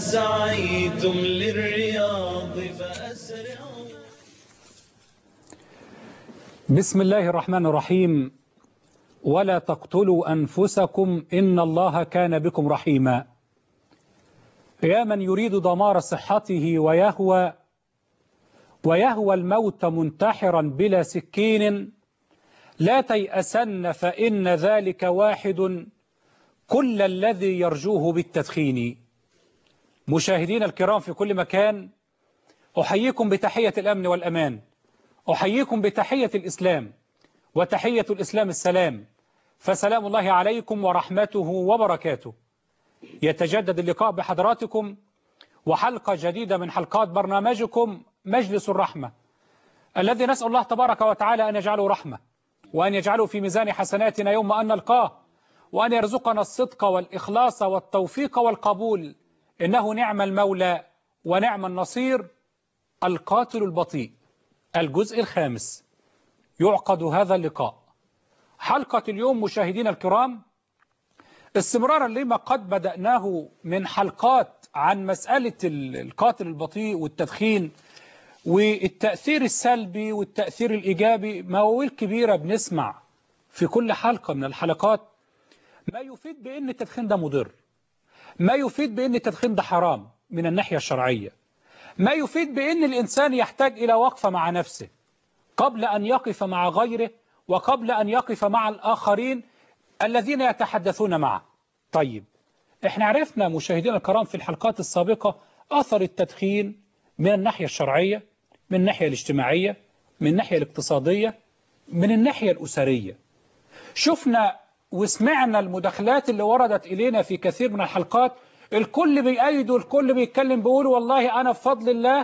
سعيتم للرياض فأسرعوا بسم الله الرحمن الرحيم ولا تقتلوا أنفسكم إن الله كان بكم رحيما يا من يريد دمار صحته ويهوى ويهوى الموت منتحرا بلا سكين لا تيأسن فإن ذلك واحد كل الذي يرجوه بالتدخين مشاهدين الكرام في كل مكان أحييكم بتحية الأمن والأمان أحييكم بتحية الإسلام وتحية الإسلام السلام فسلام الله عليكم ورحمته وبركاته يتجدد اللقاء بحضراتكم وحلقة جديدة من حلقات برنامجكم مجلس الرحمة الذي نسأل الله تبارك وتعالى أن يجعله رحمة وأن يجعله في ميزان حسناتنا يوم أن نلقاه وأن يرزقنا الصدق والإخلاص والتوفيق والقبول إنه نعم المولى ونعم النصير القاتل البطيء الجزء الخامس يعقد هذا اللقاء حلقة اليوم مشاهدينا الكرام استمرارا لما قد بدأناه من حلقات عن مسألة القاتل البطيء والتدخين والتأثير السلبي والتأثير الإيجابي مواويل كبيرة بنسمع في كل حلقة من الحلقات ما يفيد بأن التدخين ده مضر ما يفيد بأن التدخين ده حرام من الناحية الشرعية ما يفيد بأن الإنسان يحتاج إلى وقفة مع نفسه قبل أن يقف مع غيره وقبل أن يقف مع الآخرين الذين يتحدثون معه طيب احنا عرفنا مشاهدينا الكرام في الحلقات السابقة أثر التدخين من الناحية الشرعية من الناحية الاجتماعية من الناحية الاقتصادية من الناحية الأسرية شفنا وسمعنا المداخلات اللي وردت إلينا في كثير من الحلقات الكل بيأيد والكل بيتكلم بيقول والله أنا بفضل الله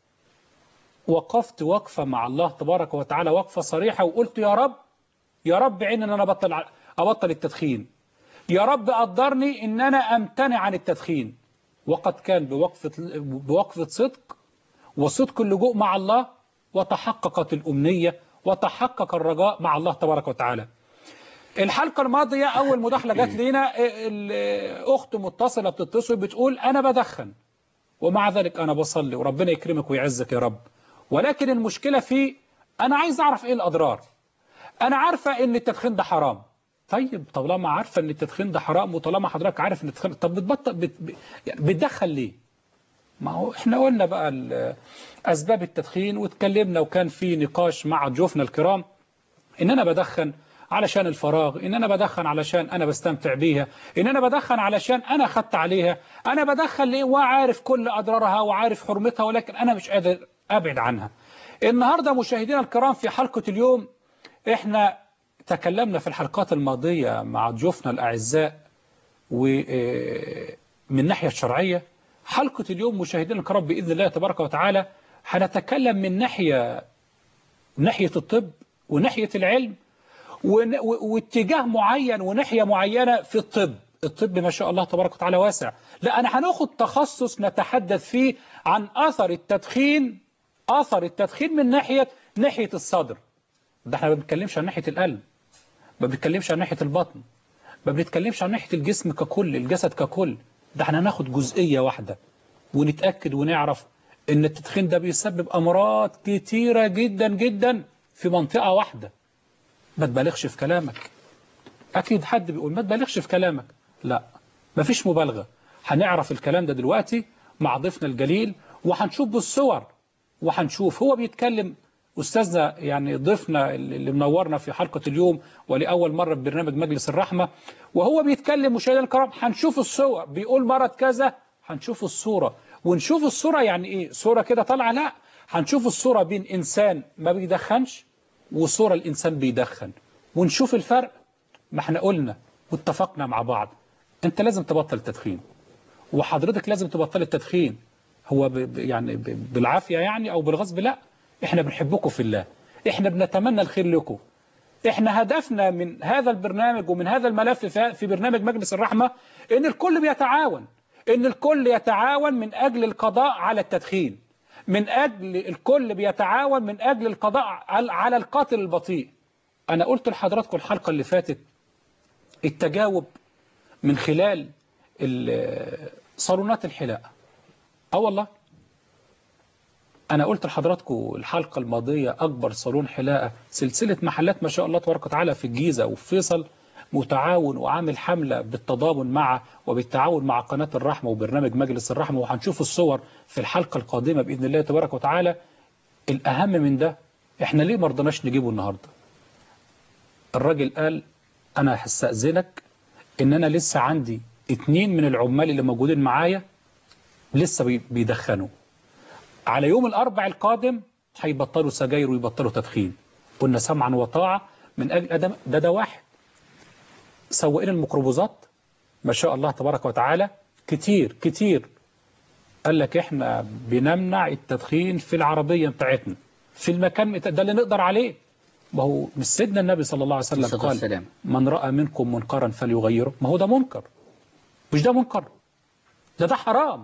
وقفت وقفة مع الله تبارك وتعالى وقفة صريحة وقلت يا رب يا رب عين ان انا ابطل ابطل التدخين يا رب قدرني ان انا امتنع عن التدخين وقد كان بوقفة بوقفة صدق وصدق اللجوء مع الله وتحققت الأمنية وتحقق الرجاء مع الله تبارك وتعالى الحلقة الماضية أول مداخلة جات لينا الأخت متصلة بتتصل بتقول أنا بدخن ومع ذلك أنا بصلي وربنا يكرمك ويعزك يا رب ولكن المشكلة في أنا عايز أعرف إيه الأضرار أنا عارفة إن التدخين ده حرام طيب طالما عارفة إن التدخين ده حرام وطالما حضرتك عارف إن التدخين طب بتبطل بت... يعني بتدخن ليه ما هو إحنا قلنا بقى أسباب التدخين واتكلمنا وكان في نقاش مع ضيوفنا الكرام إن أنا بدخن علشان الفراغ إن أنا بدخن علشان أنا بستمتع بيها إن أنا بدخن علشان أنا خدت عليها أنا بدخن ليه وعارف كل أضرارها وعارف حرمتها ولكن أنا مش قادر أبعد عنها الناحية مشاهدينا الكرام في حلقة اليوم إحنا تكلمنا في الحلقات الماضية مع ضيوفنا الأعزاء ومن الناحية الشرعية حلقة اليوم مشاهدينا الكرام بإذن الله تبارك وتعالى هنتكلم من ناحية ناحية الطب وناحية العلم واتجاه معين وناحية معينة في الطب الطب ما شاء الله تبارك وتعالى واسع لا أنا هناخد تخصص نتحدث فيه عن أثر التدخين أثر التدخين من ناحية ناحية الصدر ده احنا ما بنتكلمش عن ناحية القلب ما بنتكلمش عن ناحية البطن ما بنتكلمش عن ناحية الجسم ككل الجسد ككل ده احنا هناخد جزئية واحدة ونتأكد ونعرف ان التدخين ده بيسبب أمراض كتيرة جدا جدا في منطقة واحدة ما تبالغش في كلامك أكيد حد بيقول ما تبالغش في كلامك لا ما فيش مبالغة هنعرف الكلام ده دلوقتي مع ضيفنا الجليل وهنشوف بالصور وهنشوف هو بيتكلم أستاذنا يعني ضيفنا اللي منورنا في حلقة اليوم ولأول مرة في برنامج مجلس الرحمة وهو بيتكلم مشاهدينا الكرام هنشوف الصور بيقول مرض كذا هنشوف الصورة ونشوف الصورة يعني إيه صورة كده طالعة لا هنشوف الصورة بين إنسان ما بيدخنش وصورة الإنسان بيدخن ونشوف الفرق ما احنا قلنا واتفقنا مع بعض انت لازم تبطل التدخين وحضرتك لازم تبطل التدخين هو ب يعني ب بالعافية يعني أو بالغصب لا احنا بنحبكم في الله احنا بنتمنى الخير لكم احنا هدفنا من هذا البرنامج ومن هذا الملف في برنامج مجلس الرحمة ان الكل بيتعاون ان الكل يتعاون من اجل القضاء على التدخين من اجل الكل بيتعاون من اجل القضاء على القاتل البطيء انا قلت لحضراتكم الحلقة اللي فاتت التجاوب من خلال صالونات الحلاقة اه والله انا قلت لحضراتكم الحلقه الماضيه اكبر صالون حلاقه سلسله محلات ما شاء الله تبارك وتعالى في الجيزه وفي فيصل متعاون وعامل حمله بالتضامن مع وبالتعاون مع قناه الرحمه وبرنامج مجلس الرحمه وهنشوف الصور في الحلقه القادمه باذن الله تبارك وتعالى الاهم من ده احنا ليه ما رضناش نجيبه النهارده الراجل قال انا هستاذنك ان انا لسه عندي اتنين من العمال اللي موجودين معايا لسه بي- بيدخنوا على يوم الاربع القادم هيبطلوا سجاير ويبطلوا تدخين قلنا سمعا وطاعه من اجل ادم ده ده واحد سواقين الميكروبوزات ما شاء الله تبارك وتعالى كتير كتير قال لك احنا بنمنع التدخين في العربيه بتاعتنا في المكان بتا- ده اللي نقدر عليه ما هو مش سيدنا النبي صلى الله عليه وسلم الصلاة قال والسلام. من راى منكم منكرا فليغيره ما هو ده منكر مش ده منكر ده ده حرام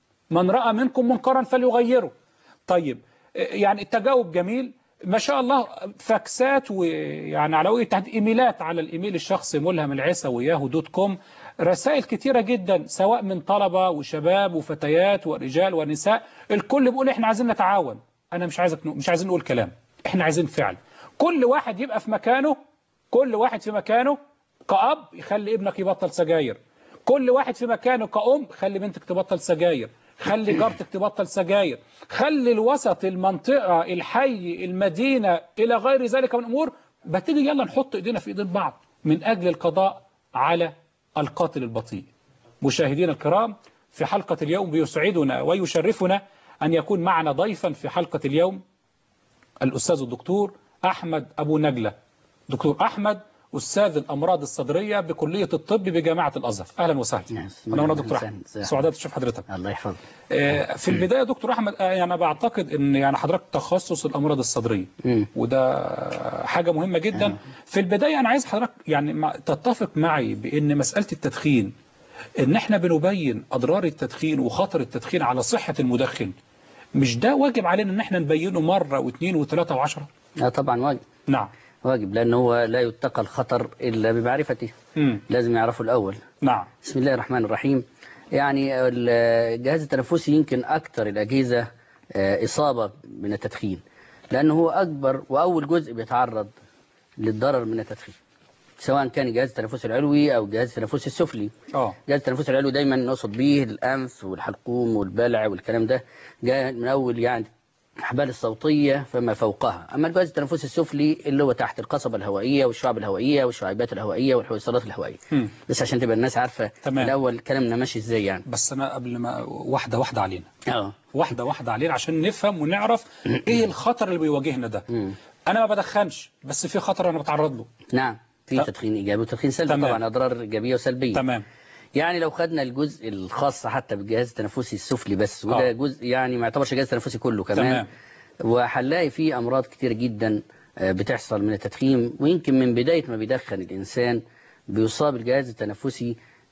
من رأى منكم منكرا فليغيره طيب يعني التجاوب جميل ما شاء الله فاكسات ويعني على وجه التحديد ايميلات على الايميل الشخصي ملهم العيسى وياهو دوت كوم رسائل كتيرة جدا سواء من طلبة وشباب وفتيات ورجال ونساء الكل بيقول احنا عايزين نتعاون انا مش عايزك مش عايزين نقول كلام احنا عايزين فعل كل واحد يبقى في مكانه كل واحد في مكانه كأب يخلي ابنك يبطل سجاير كل واحد في مكانه كأم خلي بنتك تبطل سجاير خلي جارتك تبطل سجاير خلي الوسط المنطقة الحي المدينة إلى غير ذلك من الأمور بتيجي يلا نحط إيدينا في إيدين بعض من أجل القضاء على القاتل البطيء مشاهدينا الكرام في حلقة اليوم بيسعدنا ويشرفنا أن يكون معنا ضيفا في حلقة اليوم الأستاذ الدكتور أحمد أبو نجلة دكتور أحمد أستاذ الأمراض الصدرية بكلية الطب بجامعة الأزهر أهلا وسهلا نعم. أنا وأنا أهلاً دكتور وسهلاً. أحمد ازي سعداء تشوف حضرتك الله يحفظك آه، في البداية دكتور أحمد آه، يعني أنا بعتقد أن يعني حضرتك تخصص الأمراض الصدرية مم. وده حاجة مهمة جدا في البداية أنا عايز حضرتك يعني مع- تتفق معي بأن مسألة التدخين أن احنا بنبين أضرار التدخين وخطر التدخين على صحة المدخن مش ده واجب علينا أن احنا نبينه مرة واثنين وثلاثة وعشرة اه طبعا واجب نعم واجب لأن هو لا يتقى الخطر إلا بمعرفته مم. لازم يعرفه الأول نعم بسم الله الرحمن الرحيم يعني الجهاز التنفسي يمكن أكثر الأجهزة آه، إصابة من التدخين لأنه هو أكبر وأول جزء بيتعرض للضرر من التدخين سواء كان الجهاز التنفسي العلوي أو الجهاز التنفسي السفلي اه الجهاز التنفسي العلوي دايما نقصد به الأنف والحلقوم والبلع والكلام ده جاء من أول يعني الأحبال الصوتية فما فوقها أما الجهاز التنفسي السفلي اللي هو تحت القصبة الهوائية والشعب الهوائية والشعيبات الهوائية والحويصلات الهوائية مم. بس عشان تبقى الناس عارفة تمام. الأول كلامنا ماشي إزاي يعني بس أنا قبل ما واحدة واحدة علينا اه واحدة واحدة علينا عشان نفهم ونعرف إيه الخطر اللي بيواجهنا ده مم. أنا ما بدخنش بس في خطر أنا بتعرض له نعم في ت- تدخين إيجابي وتدخين سلبي تمام. طبعا أضرار إيجابية وسلبية تمام يعني لو خدنا الجزء الخاص حتى بالجهاز التنفسي السفلي بس آه. وده جزء يعني ما يعتبرش جهاز تنفسي كله كمان تمام. وهنلاقي فيه أمراض كتير جدا آه، بتحصل من التدخين ويمكن من بداية ما بيدخن الإنسان بيصاب الجهاز التنفسي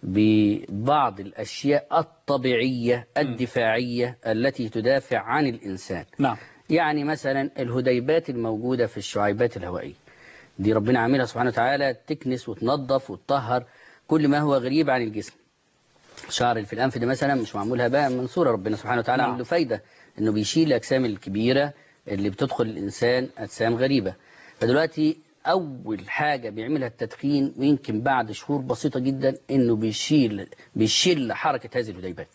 ببعض الأشياء الطبيعية الدفاعية التي تدافع عن الإنسان نعم يعني مثلا الهديبات الموجودة في الشعيبات الهوائية دي ربنا عاملها سبحانه وتعالى تكنس وتنظف وتطهر كل ما هو غريب عن الجسم شعر اللي في الأنف ده مثلا مش معمولها بقى من صورة ربنا سبحانه وتعالى نعم. عامل له فايدة إنه بيشيل الأجسام الكبيرة اللي بتدخل الإنسان أجسام غريبة فدلوقتي أول حاجة بيعملها التدخين ويمكن بعد شهور بسيطة جدا إنه بيشيل بيشيل حركة هذه الهديبات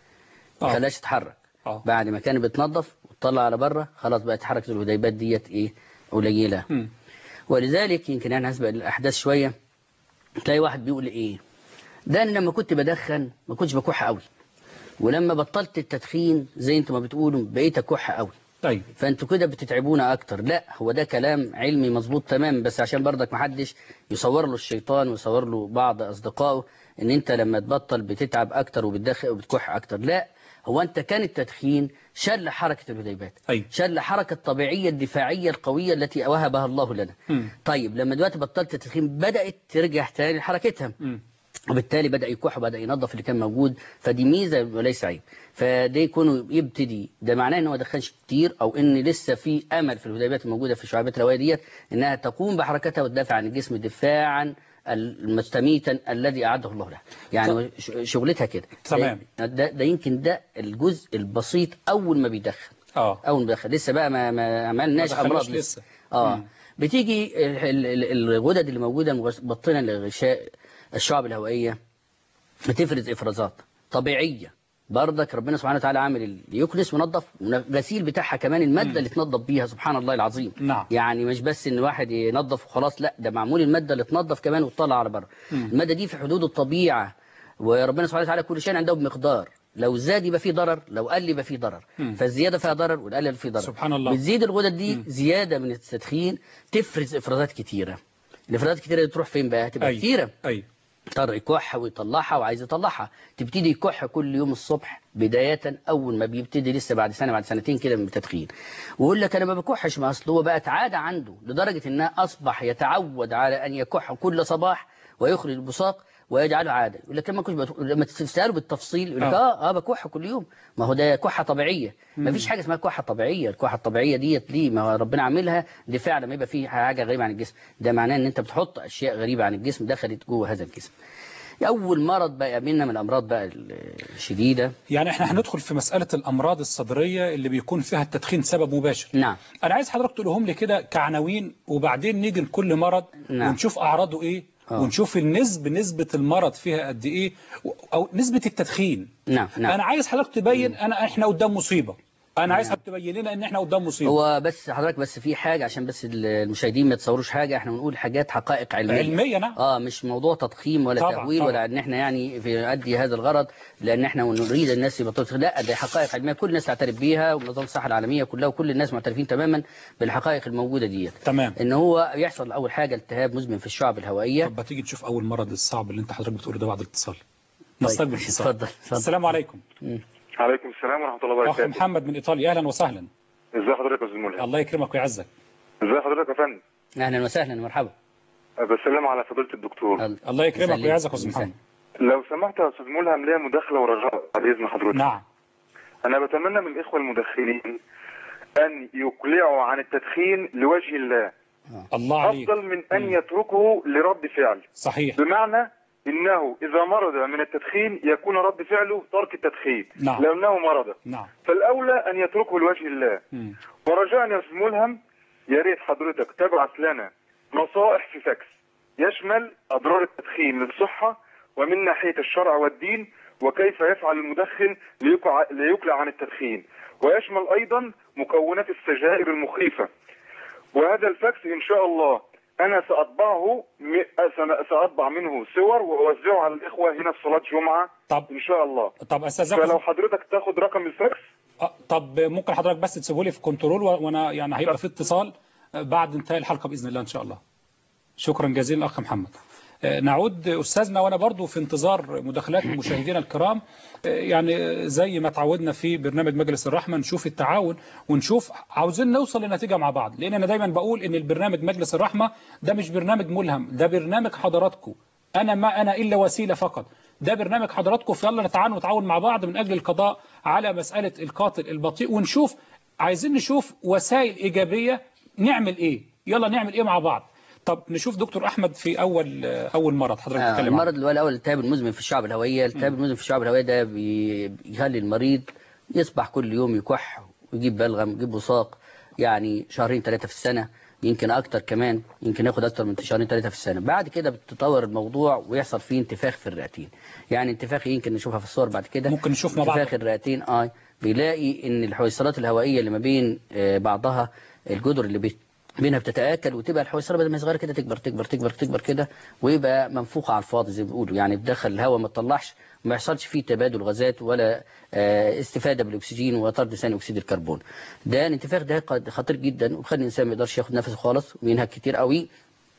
ما آه. خلاش تتحرك آه. بعد ما كانت بتنظف وتطلع على بره خلاص بقت حركة الهديبات ديت إيه قليلة مم. ولذلك يمكن أنا هسبق الأحداث شوية تلاقي واحد بيقول إيه ده أنا لما كنت بدخن ما كنتش بكح قوي ولما بطلت التدخين زي انتوا ما بتقولوا بقيت اكح قوي طيب فانتوا كده بتتعبونا اكتر لا هو ده كلام علمي مظبوط تمام بس عشان برضك محدش يصور له الشيطان ويصور له بعض اصدقائه ان انت لما تبطل بتتعب اكتر وبتدخن وبتكح اكتر لا هو انت كان التدخين شل حركة الهديبات أيوة. شل حركة الطبيعية الدفاعية القوية التي وهبها الله لنا مم. طيب لما دلوقتي بطلت التدخين بدأت ترجع تاني لحركتها مم. وبالتالي بدأ يكح وبدأ ينظف اللي كان موجود فدي ميزة وليس عيب فده يكون يبتدي ده معناه ان هو ما دخلش كتير او ان لسه في امل في الهديبات الموجودة في الشعبات الهوائية ديت انها تقوم بحركتها وتدافع عن الجسم دفاعا المستميتا الذي أعده الله له يعني ش- شغلتها كده تمام. ده, ده, ده يمكن ده الجزء البسيط أول ما بيدخن اه أول ما بيدخن لسه بقى ما, ما عملناش ما دخلوش أمراض لسه. اه مم. بتيجي ال- ال- الغدد اللي موجودة مبطنة لغشاء الشعب الهوائية بتفرز افرازات طبيعيه برضك ربنا سبحانه وتعالى عامل اليوكلس منظف والغسيل بتاعها كمان الماده اللي تنظف بيها سبحان الله العظيم نعم. يعني مش بس ان الواحد ينظف وخلاص لا ده معمول الماده اللي تنظف كمان وتطلع على بره مم. الماده دي في حدود الطبيعه وربنا سبحانه وتعالى كل شيء عنده بمقدار لو زاد يبقى فيه ضرر لو قل يبقى فيه ضرر مم. فالزياده فيها ضرر والقلل فيه ضرر سبحان الله. بتزيد الغدد دي زياده من التدخين تفرز افرازات كتيره الافرازات الكتيره دي تروح فين بقى تبقى أي. كتيره اي اضطر يكح ويطلعها وعايز يطلعها تبتدي يكح كل يوم الصبح بداية أول ما بيبتدي لسه بعد سنة بعد سنتين كده من التدخين ويقول لك أنا ما بكحش ما أصل هو بقت عادة عنده لدرجة إنها أصبح يتعود على أن يكح كل صباح ويخرج البصاق ويجعله عادة يقول لك لما كنت بت... لما تسأله بالتفصيل يقول لك آه. اه اه بكح كل يوم ما هو ده كحة طبيعية ما فيش حاجة اسمها كحة طبيعية الكحة الطبيعية ديت ليه ما هو ربنا عاملها دفاع لما يبقى فيه حاجة غريبة عن الجسم ده معناه ان انت بتحط اشياء غريبة عن الجسم دخلت جوه هذا الجسم أول مرض بقى يقابلنا من الأمراض بقى الشديدة يعني احنا هندخل في مسألة الأمراض الصدرية اللي بيكون فيها التدخين سبب مباشر نعم أنا عايز حضرتك تقولهم لي كده كعناوين وبعدين نيجي لكل مرض نعم. ونشوف أعراضه إيه آه. ونشوف النسبة نسبة المرض فيها قد إيه و- أو نسبة التدخين نعم نعم أنا عايز حضرتك تبين أنا إحنا قدام مصيبة أنا عايز حضرتك تبين لنا إن إحنا قدام مصيبة هو بس حضرتك بس في حاجة عشان بس المشاهدين ما يتصوروش حاجة احنا بنقول حاجات حقائق علمية علمية نعم اه مش موضوع تضخيم ولا طبعاً، تهويل طبعاً. ولا ان احنا يعني في نؤدي هذا الغرض لان احنا نريد الناس يبطلوا تدخين. لا ده حقائق علميه كل الناس تعترف بيها ومنظمه الصحه العالميه كلها وكل الناس معترفين تماما بالحقائق الموجوده ديت تمام ان هو يحصل اول حاجه التهاب مزمن في الشعب الهوائيه طب ما تيجي تشوف أول مرض الصعب اللي أنت حضرتك بتقوله ده بعد الاتصال نستقبل الاتصال اتفضل اتفضل السلام عليكم عليكم السلام ورحمة الله أخ وبركاته محمد من إيطاليا أهلا وسهلا ازي حضرتك يا استاذ ملهم الله يكرمك ويعزك ازي حضرتك يا فندم اهلا وسهلا مرحبا بسلم على فضيلة الدكتور الله يكرمك يسلمك. ويعزك يا أستاذ يسلمك. محمد لو سمحت يا استاذ ملهم ليا مداخلة ورجاء بعد اذن حضرتك نعم انا بتمنى من الاخوة المدخنين ان يقلعوا عن التدخين لوجه الله الله عليك افضل من ان يتركه لرد فعل صحيح بمعنى انه اذا مرض من التدخين يكون رد فعله ترك التدخين نعم. لانه مرض نعم فالاولى ان يتركه لوجه الله مم. ورجاء يا استاذ ملهم يا ريت حضرتك تبعث لنا نصائح في فاكس يشمل اضرار التدخين للصحه ومن ناحيه الشرع والدين وكيف يفعل المدخن ليقع, ليقلع عن التدخين ويشمل ايضا مكونات السجائر المخيفه وهذا الفاكس ان شاء الله انا ساطبعه م- سن- ساطبع منه صور واوزعه على الاخوه هنا في صلاه جمعه طب ان شاء الله طب استاذك فلو حضرتك تاخد رقم الفاكس آه، طب ممكن حضرتك بس تسيبه لي في كنترول و- وانا يعني هيبقى في اتصال آه، بعد انتهاء الحلقه باذن الله ان شاء الله شكرا جزيلا اخ محمد آه، نعود استاذنا وانا برضو في انتظار مداخلات مشاهدينا الكرام آه، يعني زي ما تعودنا في برنامج مجلس الرحمه نشوف التعاون ونشوف عاوزين نوصل لنتيجه مع بعض لان انا دايما بقول ان البرنامج مجلس الرحمه ده مش برنامج ملهم ده برنامج حضراتكم انا ما انا الا وسيله فقط ده برنامج حضراتكم فيلا نتعاون نتعاون مع بعض من اجل القضاء على مساله القاتل البطيء ونشوف عايزين نشوف وسائل ايجابيه نعمل ايه يلا نعمل ايه مع بعض طب نشوف دكتور احمد في اول اول مرض حضرتك آه، بتتكلم عنه المرض اللي هو الاول التهاب المزمن في الشعب الهوائيه التهاب المزمن في الشعب الهوائيه ده بي- بيخلي المريض يصبح كل يوم يكح ويجيب بلغم يجيب وساق يعني شهرين ثلاثه في السنه يمكن اكتر كمان يمكن ياخد اكتر من شهرين ثلاثه في السنه بعد كده بتتطور الموضوع ويحصل فيه انتفاخ في الرئتين يعني انتفاخ يمكن نشوفها في الصور بعد كده ممكن نشوف مع بعض. انتفاخ الرئتين اه بيلاقي ان الحويصلات الهوائيه اللي ما بين آه، بعضها الجدر اللي بي بينها بتتاكل وتبقى الحويصله بدل ما هي صغيره كده تكبر تكبر تكبر تكبر كده ويبقى منفوخه على الفاضي زي ما بيقولوا يعني بتدخل الهواء ما تطلعش وما يحصلش فيه تبادل غازات ولا آه، استفاده بالاكسجين وطرد ثاني اكسيد الكربون ده الانتفاخ ده قد- خطير جدا وبيخلي الانسان ما يقدرش ياخد نفسه خالص وينهك كتير قوي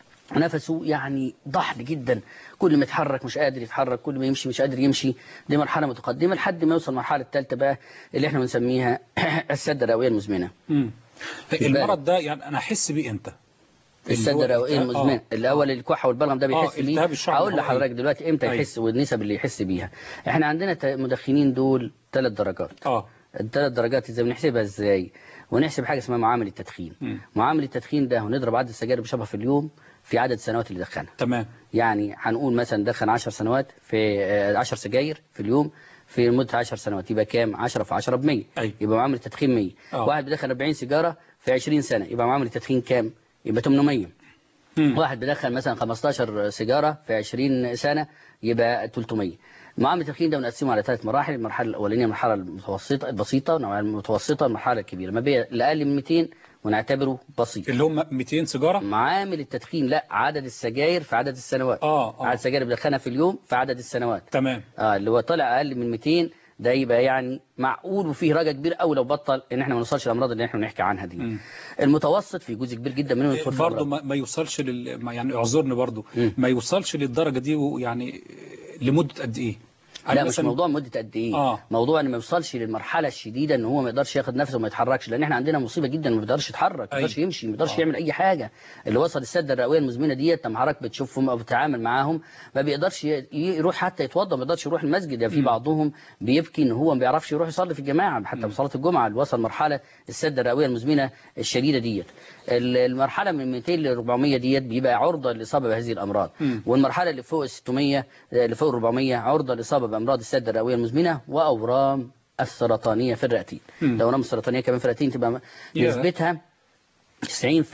نفسه يعني ضحل جدا كل ما يتحرك مش قادر يتحرك كل ما يمشي مش قادر يمشي دي مرحله متقدمه لحد ما يوصل المرحله الثالثه بقى اللي احنا بنسميها السده الرئويه المزمنه مم. المرض ده يعني انا احس بيه امتى السده الرئويه آه. المزمنه الاول الكحه والبلغم ده بيحس آه، بيه التهاب الشعب هقول الهوائي. لحضرتك دلوقتي امتى أيوة. يحس والنسب اللي يحس بيها احنا عندنا ت- مدخنين دول ثلاث درجات اه الثلاث درجات ازاي بنحسبها ازاي ونحسب حاجه اسمها معامل التدخين مم. معامل التدخين ده هنضرب عدد السجاير اللي بيشربها في اليوم في عدد السنوات اللي دخنها تمام يعني هنقول مثلا دخن 10 سنوات في 10 سجاير في اليوم في مدة 10 سنوات يبقى كام 10 في 10 ب 100 أيوة. يبقى معامل التدخين 100 آه. واحد بيدخن 40 سيجارة في 20 سنة يبقى معامل التدخين كام يبقى 800 مم. واحد بيدخن مثلا 15 سيجارة في 20 سنة يبقى 300 معامل التدخين ده بنقسمه على ثلاث مراحل المرحلة الأولانية المرحلة المتوسطة البسيطة والمرحلة المتوسطة المرحلة الكبيرة ما بين الأقل من 200 ونعتبره بسيط اللي هم 200 سيجارة معامل التدخين لا عدد السجاير في عدد السنوات اه اه عدد السجاير اللي بيدخنها في اليوم في عدد السنوات تمام اه اللي هو طلع اقل من 200 ده يبقى يعني معقول وفيه رجا كبير قوي لو بطل ان احنا ما نوصلش للامراض اللي احنا بنحكي عنها دي مم. المتوسط في جزء كبير جدا منهم يدخل في برضه الأمراض. ما, ما يوصلش لل ما يعني اعذرني برضه مم. ما يوصلش للدرجة دي يعني لمدة قد ايه لا يعني مش مثلاً- موضوع مدة قد ايه آه. موضوع ان ما يوصلش للمرحلة الشديدة ان هو ما يقدرش ياخد نفسه وما يتحركش لان احنا عندنا مصيبة جدا ما بيقدرش يتحرك ما بيقدرش أيوة. يمشي ما بيقدرش آه. يعمل اي حاجة اللي وصل السدة الرئوية المزمنة ديت لما حضرتك بتشوفهم او بتتعامل معاهم ما بيقدرش ي- يروح حتى يتوضا ما بيقدرش يروح المسجد يعني في بعضهم بيبكي ان هو ما بيعرفش يروح يصلي في الجماعة حتى في صلاة الجمعة اللي وصل مرحلة السدة الرئوية المزمنة الشديدة ديت ال- المرحلة من 200 ل 400 ديت بيبقى عرضة للإصابة بهذه الأمراض مم. والمرحلة اللي فوق ال 600 اللي فوق ال 400 عرضة للإصابة بأمراض السد الرئوية المزمنة وأورام السرطانية في الرئتين مم. الأورام السرطانية كمان في الرئتين تبقى يا. نسبتها 90% 90%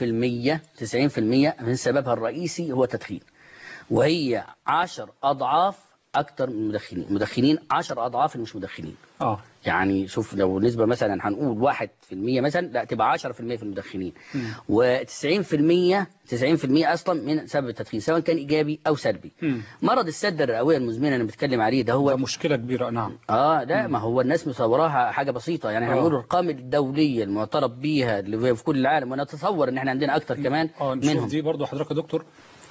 من سببها الرئيسي هو التدخين وهي 10 أضعاف أكتر من المدخنين المدخنين 10 أضعاف المش مدخنين اه يعني شوف لو نسبة مثلا هنقول 1% مثلا لا تبقى 10% في المدخنين و90% 90% اصلا من سبب التدخين سواء كان ايجابي او سلبي مم. مرض السد الرئويه المزمنه انا بتكلم عليه ده ده هو مشكلة كبيرة نعم اه ده ما هو الناس مصوراها حاجه بسيطه يعني آه. هنقول الارقام الدوليه المعترف بيها اللي في كل العالم ونتصور ان احنا عندنا اكتر كمان اه نشوف منهم دي برضه حضرتك يا دكتور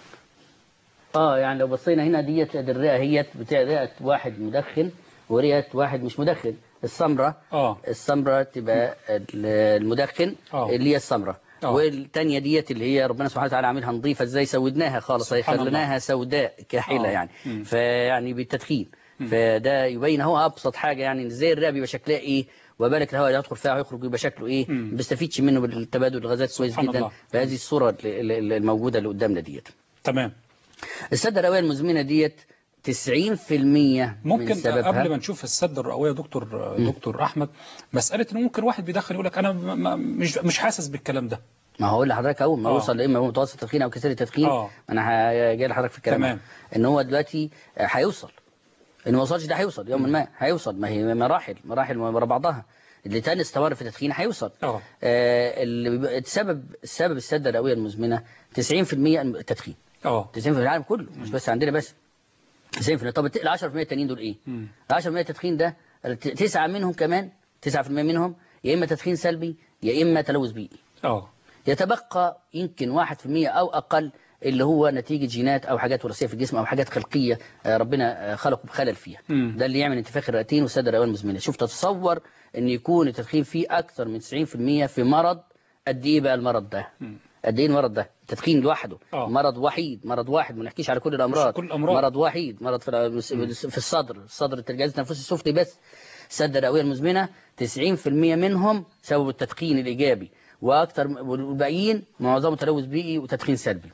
اه يعني لو بصينا هنا ديت دي الرئه هي بتاع رئه واحد مدخن ورئه واحد مش مدخن السمراء اه السمراء تبقى ال- المدخن آه. اللي هي السمراء آه. والتانية ديت اللي هي ربنا سبحانه وتعالى عاملها نظيفة ازاي سودناها خالص هي سبحان الله. خليناها سوداء كاحلة آه. يعني مم. فيعني بالتدخين فده يبين هو ابسط حاجة يعني ازاي الرئة بيبقى شكلها ايه وبالك الهواء اللي يدخل فيها ويخرج يبقى شكله ايه مم. ما بيستفيدش منه بالتبادل الغازات كويس سبحان جدا الله. بهذه الصورة ال- ال- الموجودة اللي قدامنا ديت تمام السد الرئوية المزمنة ديت 90% من ممكن سببها قبل ما نشوف السد الرئويه يا دكتور دكتور احمد مساله ان ممكن واحد بيدخن يقول لك انا م- م- مش مش حاسس بالكلام ده ما هقول لحضرتك اول ما آه. يوصل اما هو متوسط التدخين او كثير التدخين آه. انا ه- جاي لحضرتك في الكلام تمام. ان هو دلوقتي آه، هيوصل ان ما وصلش ده هيوصل يوما ما هيوصل ما هي مراحل مراحل ورا بعضها اللي تاني استمر في التدخين هيوصل اه آه، اللي بيبقى- السبب السبب السده الرئويه المزمنه 90% التدخين اه 90% في العالم كله مش بس عندنا بس 90% طب ال 10% التانيين دول ايه؟ مم. ال 10% التدخين ده ت- تسعة منهم كمان 9% منهم يا اما تدخين سلبي يا اما تلوث بيئي اه يتبقى يمكن 1% أو أقل اللي هو نتيجة جينات أو حاجات وراثية في الجسم أو حاجات خلقية آه، ربنا آه، خلقه بخلل فيها مم. ده اللي يعمل انتفاخ الرئتين والسد الرئوية المزمنة شوف تتصور أن يكون التدخين فيه أكثر من 90% في مرض قد إيه بقى المرض ده مم. قد إيه المرض ده التدخين لوحده آه. مرض وحيد مرض واحد ما نحكيش على كل الأمراض كل الأمراض. مرض وحيد مرض في الأ- في الصدر الصدر الجهاز التنفسي السفلي بس السد الرئوية المزمنة 90% منهم سبب التدخين الإيجابي وأكثر والباقيين معظمهم تلوث بيئي وتدخين سلبي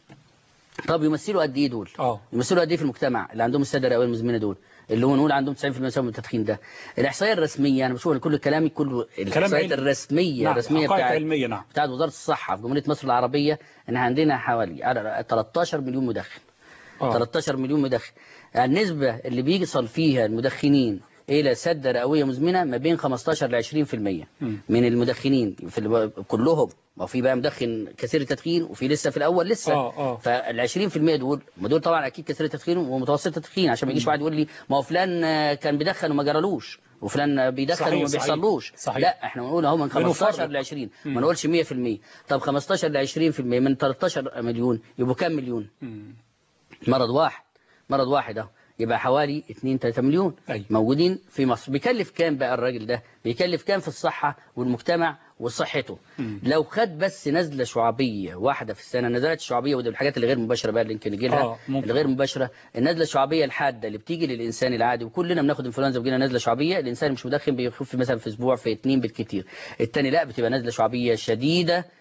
طب يمثلوا قد إيه دول؟ اه يمثلوا قد إيه في المجتمع اللي عندهم السد الرئوية المزمنة دول؟ اللي هو نقول عندهم 90% سبب التدخين ده الإحصائية الرسمية أنا بشوف كل كلامي كله الإحصائيات علمي. الرسمية نعم الرسمية حقائق بتاعت علميه نعم بتاعت وزارة الصحة في جمهورية مصر العربية إن عندنا حوالي على 13 مليون مدخن اه 13 مليون مدخن النسبة اللي بيصل فيها المدخنين إلى سدة رئوية مزمنة ما بين 15 ل 20% مم. من المدخنين في ال- كلهم وفي بقى مدخن كثير التدخين وفي لسه في الأول لسه اه اه فال 20% دول ما دول طبعا أكيد كثير التدخين ومتوسط التدخين عشان ما يجيش واحد يقول لي ما هو فلان آه، كان بيدخن وما جرالوش وفلان بيدخن صحيح، وما صحيح. بيحصلوش صحيح. لا احنا بنقول اهو من 15 بنفرق. ل 20 مم. ما نقولش 100% طب 15 ل 20% من 13 مليون يبقوا كام مليون مم. مرض واحد مرض واحد اهو يبقى حوالي 2 3 مليون أيوة. موجودين في مصر بيكلف كام بقى الراجل ده بيكلف كام في الصحة والمجتمع وصحته مم. لو خد بس نزلة شعبية واحدة في السنة نزلات الشعبية ودي الحاجات اللي غير مباشرة بقى اللي يمكن يجي لها آه، ممكن. الغير مباشرة النزلة الشعبية الحادة اللي بتيجي للإنسان العادي وكلنا بناخد انفلونزا وبيجينا نزلة شعبية الإنسان مش مدخن بيخف مثلا في أسبوع في اتنين بالكتير التاني لا بتبقى نزلة شعبية شديدة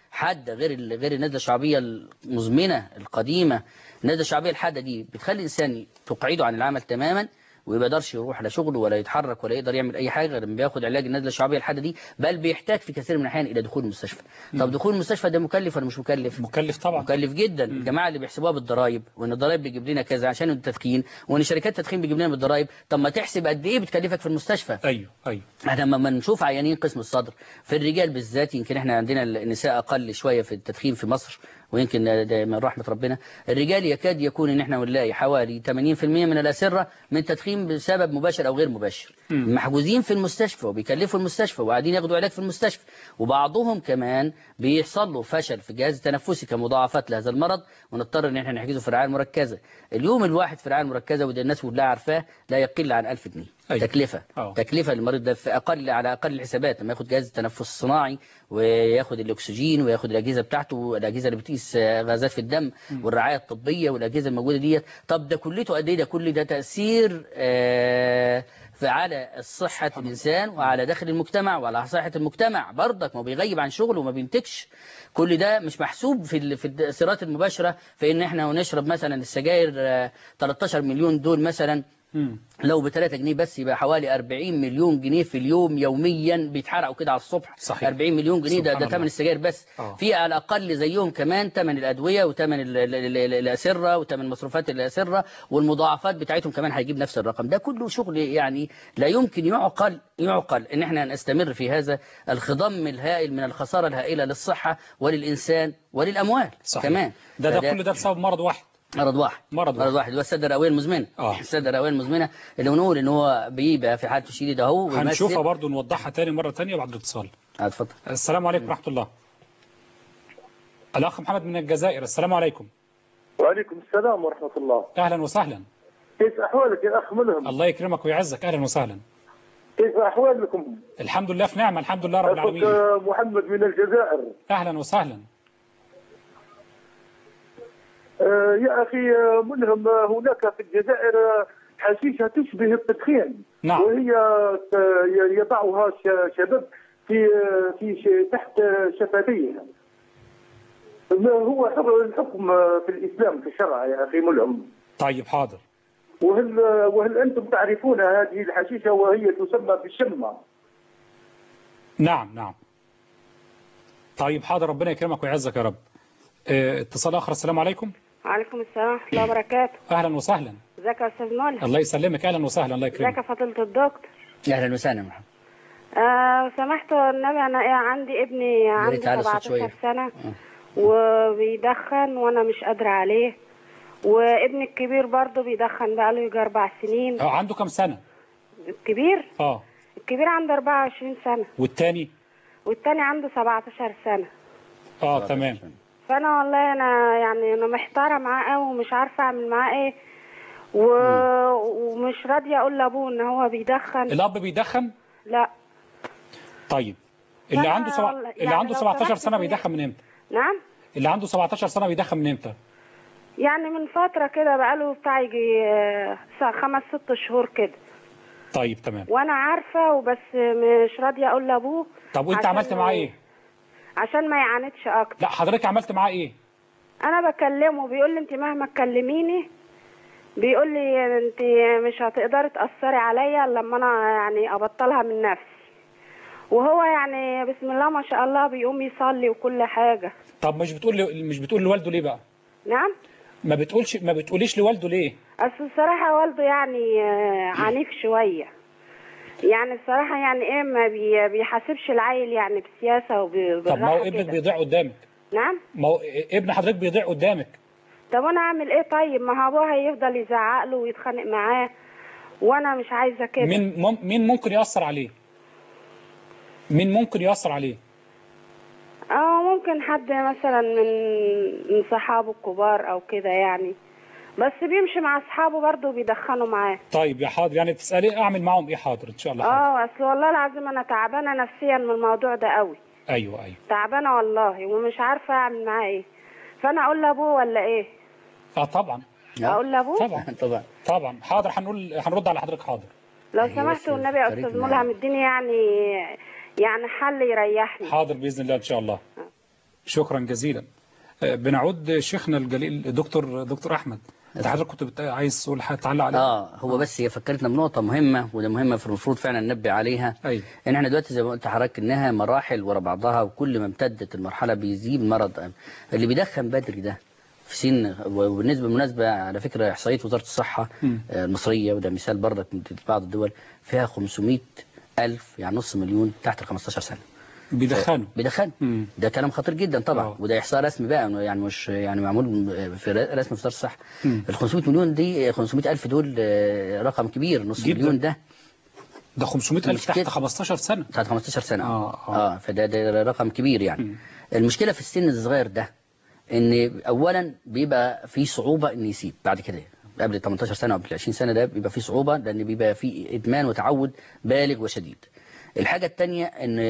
حاده غير ال- غير النزله الشعبيه المزمنه القديمه النزله الشعبيه الحاده دي بتخلي الانسان تقعده عن العمل تماما وما يقدرش يروح لا شغله ولا يتحرك ولا يقدر يعمل اي حاجه غير لما بياخد علاج النزله الشعبيه الحاده دي بل بيحتاج في كثير من الاحيان الى دخول المستشفى طب دخول المستشفى ده مكلف ولا مش مكلف مكلف طبعا مكلف جدا الجماعه اللي بيحسبوها بالضرايب وان الضرايب بيجيب لنا كذا عشان التدخين وان شركات التدخين بيجيب لنا بالضرايب طب ما تحسب قد ايه بتكلفك في المستشفى ايوه ايوه احنا لما نشوف عيانين قسم الصدر في الرجال بالذات يمكن احنا عندنا النساء اقل شويه في التدخين في مصر ويمكن ده من رحمه ربنا الرجال يكاد يكون ان احنا نلاقي حوالي 80% من الاسره من تدخين بسبب مباشر او غير مباشر مم. محجوزين في المستشفى وبيكلفوا المستشفى وقاعدين ياخدوا علاج في المستشفى وبعضهم كمان بيحصل له فشل في الجهاز التنفسي كمضاعفات لهذا المرض ونضطر ان احنا نحجزه في الرعايه المركزه اليوم الواحد في الرعايه المركزه وده الناس كلها عارفاه لا يقل عن 1000 جنيه أيوة. تكلفه آه. تكلفة للمريض ده في أقل على أقل الحسابات لما ياخد جهاز التنفس الصناعي وياخد الأكسجين وياخد الأجهزة بتاعته الأجهزة اللي بتقيس آه، غازات في الدم والرعاية الطبية والأجهزة الموجودة ديت طب ده كلته قد إيه ده كل ده تأثير آه، في على صحة الإنسان وعلى داخل المجتمع وعلى صحة المجتمع برضك ما هو بيغيب عن شغله وما بينتجش كل ده مش محسوب في ال- في التأثيرات المباشرة في إن إحنا نشرب مثلا السجاير آه، 13 مليون دول مثلا مم. لو ب 3 جنيه بس يبقى حوالي 40 مليون جنيه في اليوم يوميا بيتحرقوا كده على الصبح صحيح. 40 مليون جنيه ده سبحان ده الله. ثمن السجاير بس آه. في على الاقل زيهم كمان ثمن الادويه وثمن ال- ال- ال- ال- الاسره وثمن مصروفات الاسره والمضاعفات بتاعتهم كمان هيجيب نفس الرقم ده كله شغل يعني لا يمكن يعقل يعقل ان احنا نستمر في هذا الخضم الهائل من الخساره الهائله للصحه وللانسان وللاموال صحيح. كمان ده ده فده- كله ده بسبب مرض واحد مرض واحد مرض واحد. مرض واحد هو السد الرئويه المزمنه آه. السد الرئويه المزمنه اللي بنقول ان هو بيبقى في حالته شديده اهو ويمثل- هنشوفها برضو نوضحها تاني مرة تانية بعد الاتصال آه، اتفضل السلام عليكم ورحمة الله الأخ محمد من الجزائر السلام عليكم وعليكم السلام ورحمة الله أهلا وسهلا كيف أحوالك يا أخ ملهم الله يكرمك ويعزك أهلا وسهلا كيف أحوالكم الحمد لله في نعمة الحمد لله رب أخوك العالمين محمد من الجزائر أهلا وسهلا آه، يا أخي آه، ملهم آه، هناك في الجزائر آه، حشيشة تشبه التدخين نعم. وهي ت- يضعها ش- شباب في آه، في ش- تحت آه، شفتيه ما هو حر- الحكم آه، في الإسلام في الشرع يا أخي ملهم طيب حاضر وهل وهل أنتم تعرفون هذه الحشيشة وهي تسمى بالشمة نعم نعم طيب حاضر ربنا يكرمك ويعزك يا رب اه، اتصال آخر السلام عليكم وعليكم السلام ورحمة الله وبركاته أهلا وسهلا ازيك يا استاذ ملهم الله يسلمك أهلا وسهلا الله ازيك يا يكرمك فضيلة الدكتور اهلا وسهلا محمد آه سمحت النبي انا إيه عندي ابني عنده تعالى الصوت 17 شوية. سنة وبيدخن وانا مش قادرة عليه وابني الكبير برضه بيدخن بقاله يجي اربع سنين اه عنده كم سنة الكبير اه الكبير عنده 24 سنة والتاني والتاني عنده 17 سنة اه تمام فانا والله انا يعني انا محتاره معاه قوي ومش عارفه اعمل معاه ايه و... ومش راضيه اقول لابوه ان هو بيدخن الأب بيدخن لا طيب اللي فأنا عنده سبع... والله- اللي يعني عنده لو 17 سمحت سنة تقولي- بيدخن من امتى نعم اللي عنده 17 سنة بيدخن من امتى يعني من فتره كده بقاله بتاع يجي آه، خمس ست شهور كده طيب تمام وانا عارفه وبس مش راضيه اقول لابوه طب وانت عشان عملت ما- معاه ايه عشان ما يعاندش اكتر لا حضرتك عملت معاه ايه انا بكلمه بيقول لي انت مهما تكلميني بيقول لي انت مش هتقدري تاثري عليا إلا لما انا يعني ابطلها من نفسي وهو يعني بسم الله ما شاء الله بيقوم يصلي وكل حاجه طب مش بتقول لي مش بتقول لوالده ليه بقى نعم ما بتقولش ما بتقوليش لوالده ليه اصل الصراحه والده يعني آه، عنيف شويه يعني الصراحه يعني ايه ما بي- بيحاسبش العيل يعني بسياسه طب ما هو وبالراحه ابنك كده بيضيع قدامك نعم ما هو ابن حضرتك بيضيع قدامك طب انا اعمل ايه طيب ما هو ابوه هيفضل يزعق له ويتخانق معاه وانا مش عايزه كده مين مم- مين ممكن يأثر عليه مين ممكن يأثر عليه اه ممكن حد مثلا من من صحابه الكبار او كده يعني بس بيمشي مع اصحابه برضه بيدخنوا معاه طيب يا حاضر يعني تسألي اعمل معاهم ايه حاضر ان شاء الله حاضر. اه اصل والله العظيم انا تعبانه نفسيا من الموضوع ده قوي ايوه ايوه تعبانه والله ومش عارفه اعمل معاه ايه فانا اقول لابوه ولا ايه اه طبعا اقول لابوه طبعا طبعا طبعا حاضر هنقول هنرد على حضرتك حاضر لو أيوة، سمحت بس والنبي يا فريق استاذ معايا. ملهم اديني يعني يعني حل يريحني حاضر باذن الله ان شاء الله شكرا جزيلا آه، بنعود شيخنا الجليل دكتور دكتور احمد انت حضرتك كنت بت- عايز تقول حاجه تعلق عليها اه هو بس هي فكرتنا بنقطة مهمة وده مهمة في المفروض فعلا ننبه عليها ايوه ان احنا دلوقتي زي ما قلت لحضرتك انها مراحل ورا بعضها وكل ما امتدت المرحلة بيزيد مرض اللي بيدخن بدري ده في سن وبالنسبة بالمناسبة على فكرة إحصائية وزارة الصحة مم. آه، المصرية وده مثال برضك من بعض الدول فيها 500 ألف يعني نص مليون تحت ال 15 سنة بيدخنوا بيدخنوا مم. ده كلام خطير جدا طبعا آه. وده احصاء رسمي بقى إنه يعني مش يعني معمول في ر- رسم في وزاره الصحه مم. ال 500 مليون دي 500 الف دول آه، رقم كبير نص جداً. مليون ده ده 500 ألف مش تحت كده. 15 سنة بعد 15 سنه آه، آه. اه فده ده رقم كبير يعني مم. المشكله في السن الصغير ده ان اولا بيبقى في صعوبه ان يسيب بعد كده قبل 18 سنه او قبل 20 سنه ده بيبقى في صعوبه لان بيبقى في ادمان وتعود بالغ وشديد الحاجه الثانيه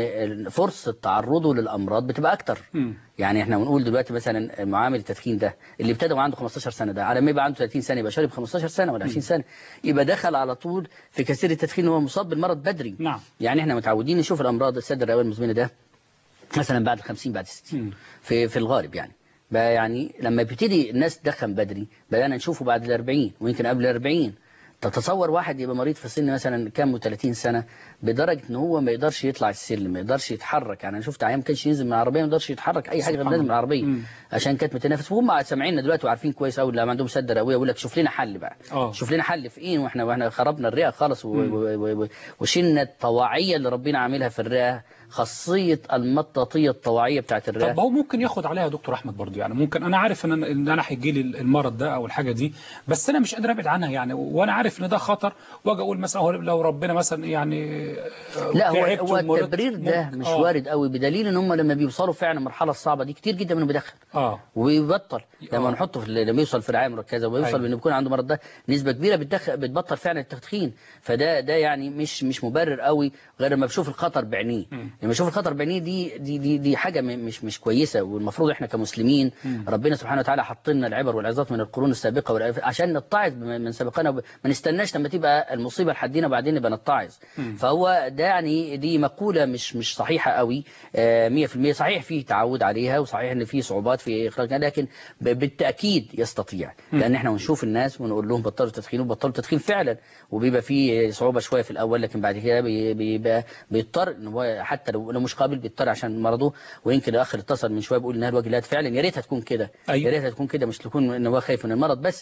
ان فرصه تعرضه للامراض بتبقى اكتر مم. يعني احنا بنقول دلوقتي مثلا معامل التدخين ده اللي ابتدى وعنده 15 سنه ده على ما يبقى عنده 30 سنه يبقى شارب 15 سنه ولا 20 سنه يبقى دخل على طول في كثير التدخين وهو مصاب بالمرض بدري نعم يعني احنا متعودين نشوف الامراض السد الرئويه المزمنه ده مثلا بعد ال 50 بعد ال 60 مم. في في الغالب يعني بقى يعني لما بيبتدي الناس تدخن بدري بدأنا نشوفه بعد ال 40 ويمكن قبل ال 40 تتصور واحد يبقى مريض في سن مثلا كام 30 سنه بدرجه ان هو ما يقدرش يطلع السلم ما يقدرش يتحرك يعني انا شفت ايام ما كانش ينزل من العربيه ما يقدرش يتحرك اي حاجه غير سبحان لازم من الله. العربيه مم. عشان كانت متنافس وهم سامعيننا دلوقتي وعارفين كويس قوي لما عندهم سد رئويه يقول لك شوف لنا حل بقى اه شوف لنا حل في ايه واحنا واحنا خربنا الرئه خالص و- مم. و- و- و- وشلنا الطواعيه اللي ربنا عاملها في الرئه خاصيه المطاطيه الطواعيه بتاعت الرئه طب هو ممكن ياخد عليها يا دكتور احمد برضو يعني ممكن انا عارف ان انا ان انا هيجي لي المرض ده او الحاجه دي بس انا مش قادر ابعد عنها يعني وانا عارف ان ده خطر واجي اقول مثلا هو لو ربنا مثلا يعني لا هو تعبت هو ومرضت، التبرير ده ممكن- مش آه. وارد قوي بدليل ان هم لما بيوصلوا فعلا المرحله الصعبه دي كتير جدا منهم بيدخن اه وبيبطل لما آه. نحطه في لما يوصل في رعايه مركزه ويوصل أيوة. بانه يكون عنده مرض ده نسبه كبيره بتدخل بتبطل فعلا التدخين فده ده يعني مش مش مبرر قوي غير لما بشوف الخطر بعينيه مم. لما اشوف الخطر بعينيه دي دي دي دي حاجه م- مش مش كويسه والمفروض احنا كمسلمين مم. ربنا سبحانه وتعالى حط لنا العبر والعظات من القرون السابقه والأف- عشان نتعظ بم- من سابقنا وب- ما نستناش لما تبقى المصيبه لحدينا وبعدين نبقى نتعظ مم. فهو ده يعني دي مقوله مش مش صحيحه قوي آه، 100% صحيح فيه تعود عليها وصحيح ان فيه صعوبات في اخراجها لكن ب- بالتاكيد يستطيع مم. لان احنا ونشوف الناس ونقول لهم بطلوا تدخين وبطلوا تدخين فعلا وبيبقى فيه صعوبه شويه في الاول لكن بعد كده بي- بيبقى بيضطر ان هو حتى لو لو مش قابل بيضطر عشان مرضه ويمكن الاخ اللي اتصل من شويه بيقول انها الوجه لا فعلا يا ريتها تكون كده أيوة. يا ريتها تكون كده مش تكون ان هو خايف من المرض بس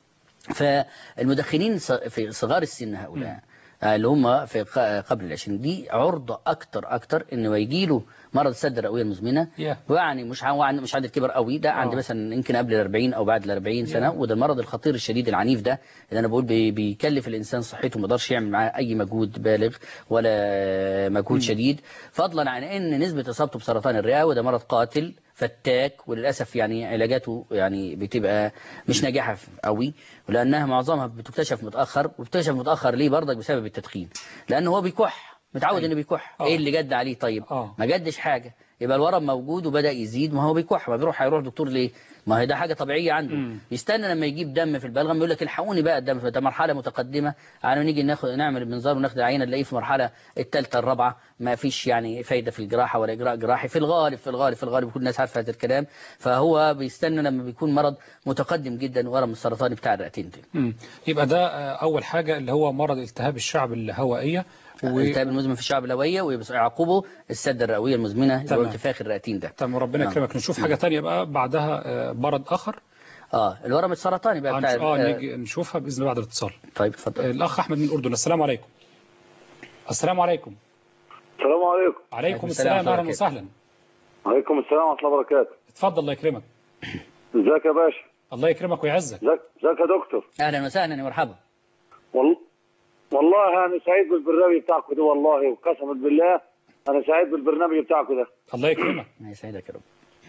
فالمدخنين ص- في صغار السن هؤلاء آه، اللي هم في ق- قبل العشرين دي عرضة أكتر أكتر إنه يجي له مرض السد الرئوية المزمنة يا. ويعني مش ع- وعند- مش عند الكبر قوي ده عند آه. مثلا يمكن قبل ال 40 أو بعد ال 40 سنة يا. وده المرض الخطير الشديد العنيف ده اللي أنا بقول بي- بيكلف الإنسان صحته ما يقدرش يعمل معاه أي مجهود بالغ ولا مجهود شديد فضلا عن إن نسبة إصابته بسرطان الرئة وده مرض قاتل فتاك وللاسف يعني علاجاته يعني بتبقى مش ناجحه قوي ولانها معظمها بتكتشف متاخر وبتكتشف متاخر ليه برضك بسبب التدخين لان هو بيكح متعود أيوة. انه بيكح آه. ايه اللي جد عليه طيب آه. ما جدش حاجه يبقى الورم موجود وبدا يزيد ما هو بيكح ما بيروح هيروح دكتور ليه ما هي ده حاجه طبيعيه عنده مم. يستنى لما يجيب دم في البلغم يقول لك الحقوني بقى الدم فده مرحله متقدمه على ما نيجي ناخد نعمل المنظار وناخد العينه نلاقيه في المرحله الثالثه الرابعه ما فيش يعني فايده في الجراحه ولا اجراء جراحي في الغالب في الغالب في الغالب كل الناس عارفه هذا الكلام فهو بيستنى لما بيكون مرض متقدم جدا ورم السرطاني بتاع الرئتين ده مم. يبقى ده آه، اول حاجه اللي هو مرض التهاب الشعب الهوائيه و... الالتهاب المزمن في الشعب الهويه ويعقبه السد الرئويه المزمنه اللي هو تمام. انتفاخ الرئتين ده تمام ربنا نعم. يكرمك نشوف حاجه تانية بقى بعدها آه، مرض اخر اه الورم السرطاني بقى بتاع هنش- اه آه، نيجي نشوفها باذن الله بعد الاتصال طيب اتفضل الأخ أحمد من الأردن السلام عليكم السلام عليكم السلام عليكم عليكم السلام السلام ورحمة أهلا الله وسهلا وعليكم السلام ورحمه الله وبركاته اتفضل الله يكرمك ازيك يا باشا الله يكرمك ويعزك ازيك ازيك يا دكتور اهلا وسهلا يا مرحبا والله والله انا سعيد بالبرنامج بتاعكم ده والله وقسما بالله انا سعيد بالبرنامج بتاعكم ده الله يكرمك الله يسعدك يا رب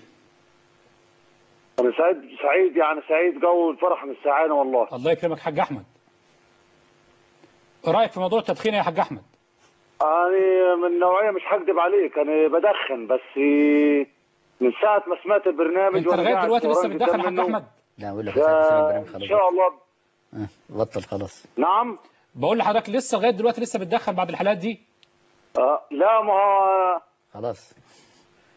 انا سعيد سعيد يعني سعيد جو الفرح من السعانه والله الله يكرمك حاج أحمد إيه رأيك في موضوع التدخين يا حاج أحمد انا من نوعيه مش هكذب عليك انا بدخن بس من ساعه ما سمعت البرنامج أنت وأنا لغاية قاعد دلوقتي لسه وراني بتدخن قدام حاج منه، أحمد لا اقول لك ف- يا سيدي البرنامج ان خلاص شاء الله آه، بطل خلاص نعم بقول لحضرتك لسه لغاية دلوقتي لسه بتدخن بعد الحلقات دي آه لا ما هو خلاص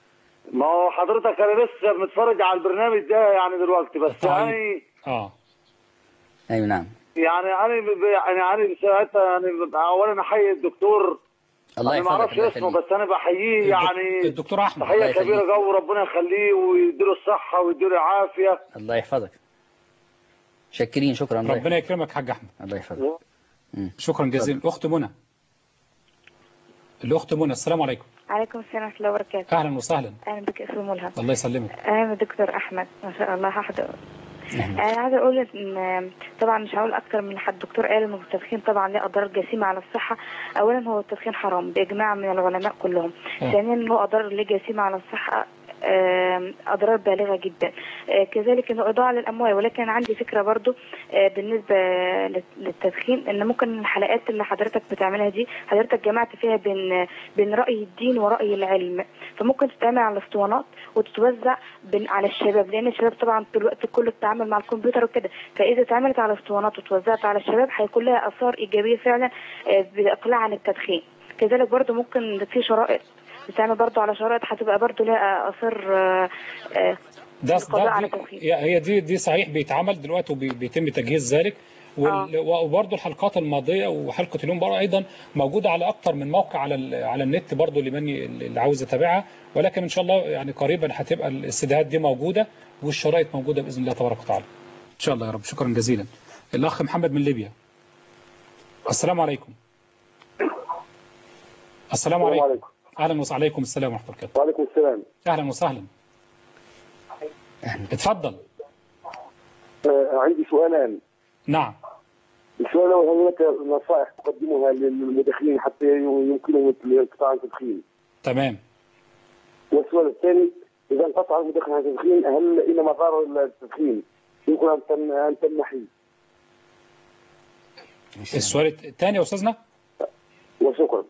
ما هو حضرتك انا لسه متفرج على البرنامج ده يعني دلوقتي بس طيب. يعني اه ايوه نعم يعني انا ب- يعني انا ساعتها يعني اولا احيي الدكتور الله انا ما يحفظك اعرفش الله اسمه يخليك بس انا بحييه الدك- يعني الدكتور احمد الله تحيه يخليك. كبيره قوي ربنا يخليه ويديله الصحه ويديله العافيه الله يحفظك شكرين شكرا الله ربنا يحفظك. يكرمك حاج احمد الله يحفظك شكرا جزيلا الاخت منى الاخت منى السلام عليكم عليكم السلام ورحمة الله وبركاته اهلا وسهلا أهلا بك أستاذ ملهم الله يسلمك أهلا دكتور أحمد ما شاء الله هحضر أنا عايزة أقول إن طبعا مش هقول أكتر من حد الدكتور قال إن التدخين طبعا له أضرار جسيمة على الصحة أولا هو التدخين حرام بإجماع من العلماء كلهم آه. ثانيا له أضرار ليه جسيمة على الصحة آم، أضرار بالغة جدا آه، كذلك إنه إضاعة للأموال ولكن عندي فكرة برضو آه، بالنسبة لل- للتدخين إن ممكن الحلقات اللي حضرتك بتعملها دي حضرتك جمعت فيها بين بين رأي الدين ورأي العلم فممكن تتعمل على الاسطوانات وتتوزع بين على الشباب لأن الشباب طبعا طول الوقت كله بتتعامل مع الكمبيوتر وكده فإذا اتعملت على الاسطوانات وتوزعت على الشباب هيكون لها آثار إيجابية فعلا آه، بالإقلاع عن التدخين كذلك برضو ممكن في شرائط بتعمل برضو على شرائط هتبقى برضو لها آثار آه، آه، ده القضاء ده على دي التدخين. هي دي دي صحيح بيتعمل دلوقتي وبيتم تجهيز ذلك وال- وبرضه الحلقات الماضيه وحلقه اليوم برضه ايضا موجوده على اكتر من موقع على ال- على النت برضه لمن ي- اللي عاوز يتابعها ولكن ان شاء الله يعني قريبا هتبقى الاستديوهات دي موجوده والشرائط موجوده باذن الله تبارك وتعالى. ان شاء الله يا رب شكرا جزيلا. الاخ محمد من ليبيا. السلام عليكم. السلام عليكم. عليكم اهلا وسهلا عليكم السلام ورحمه الله وبركاته. وعليكم السلام اهلا وسهلا. اتفضل. آه، عندي سؤالان نعم. السؤال الأول هل هناك نصائح تقدمها للمدخنين حتى يمكنهم الانقطاع عن التدخين؟ تمام. والسؤال الثاني إذا انقطع المدخن عن التدخين هل إن مضار التدخين يمكن أن تم- أن تمنحي؟ السؤال الثاني يا استاذنا وشكرا.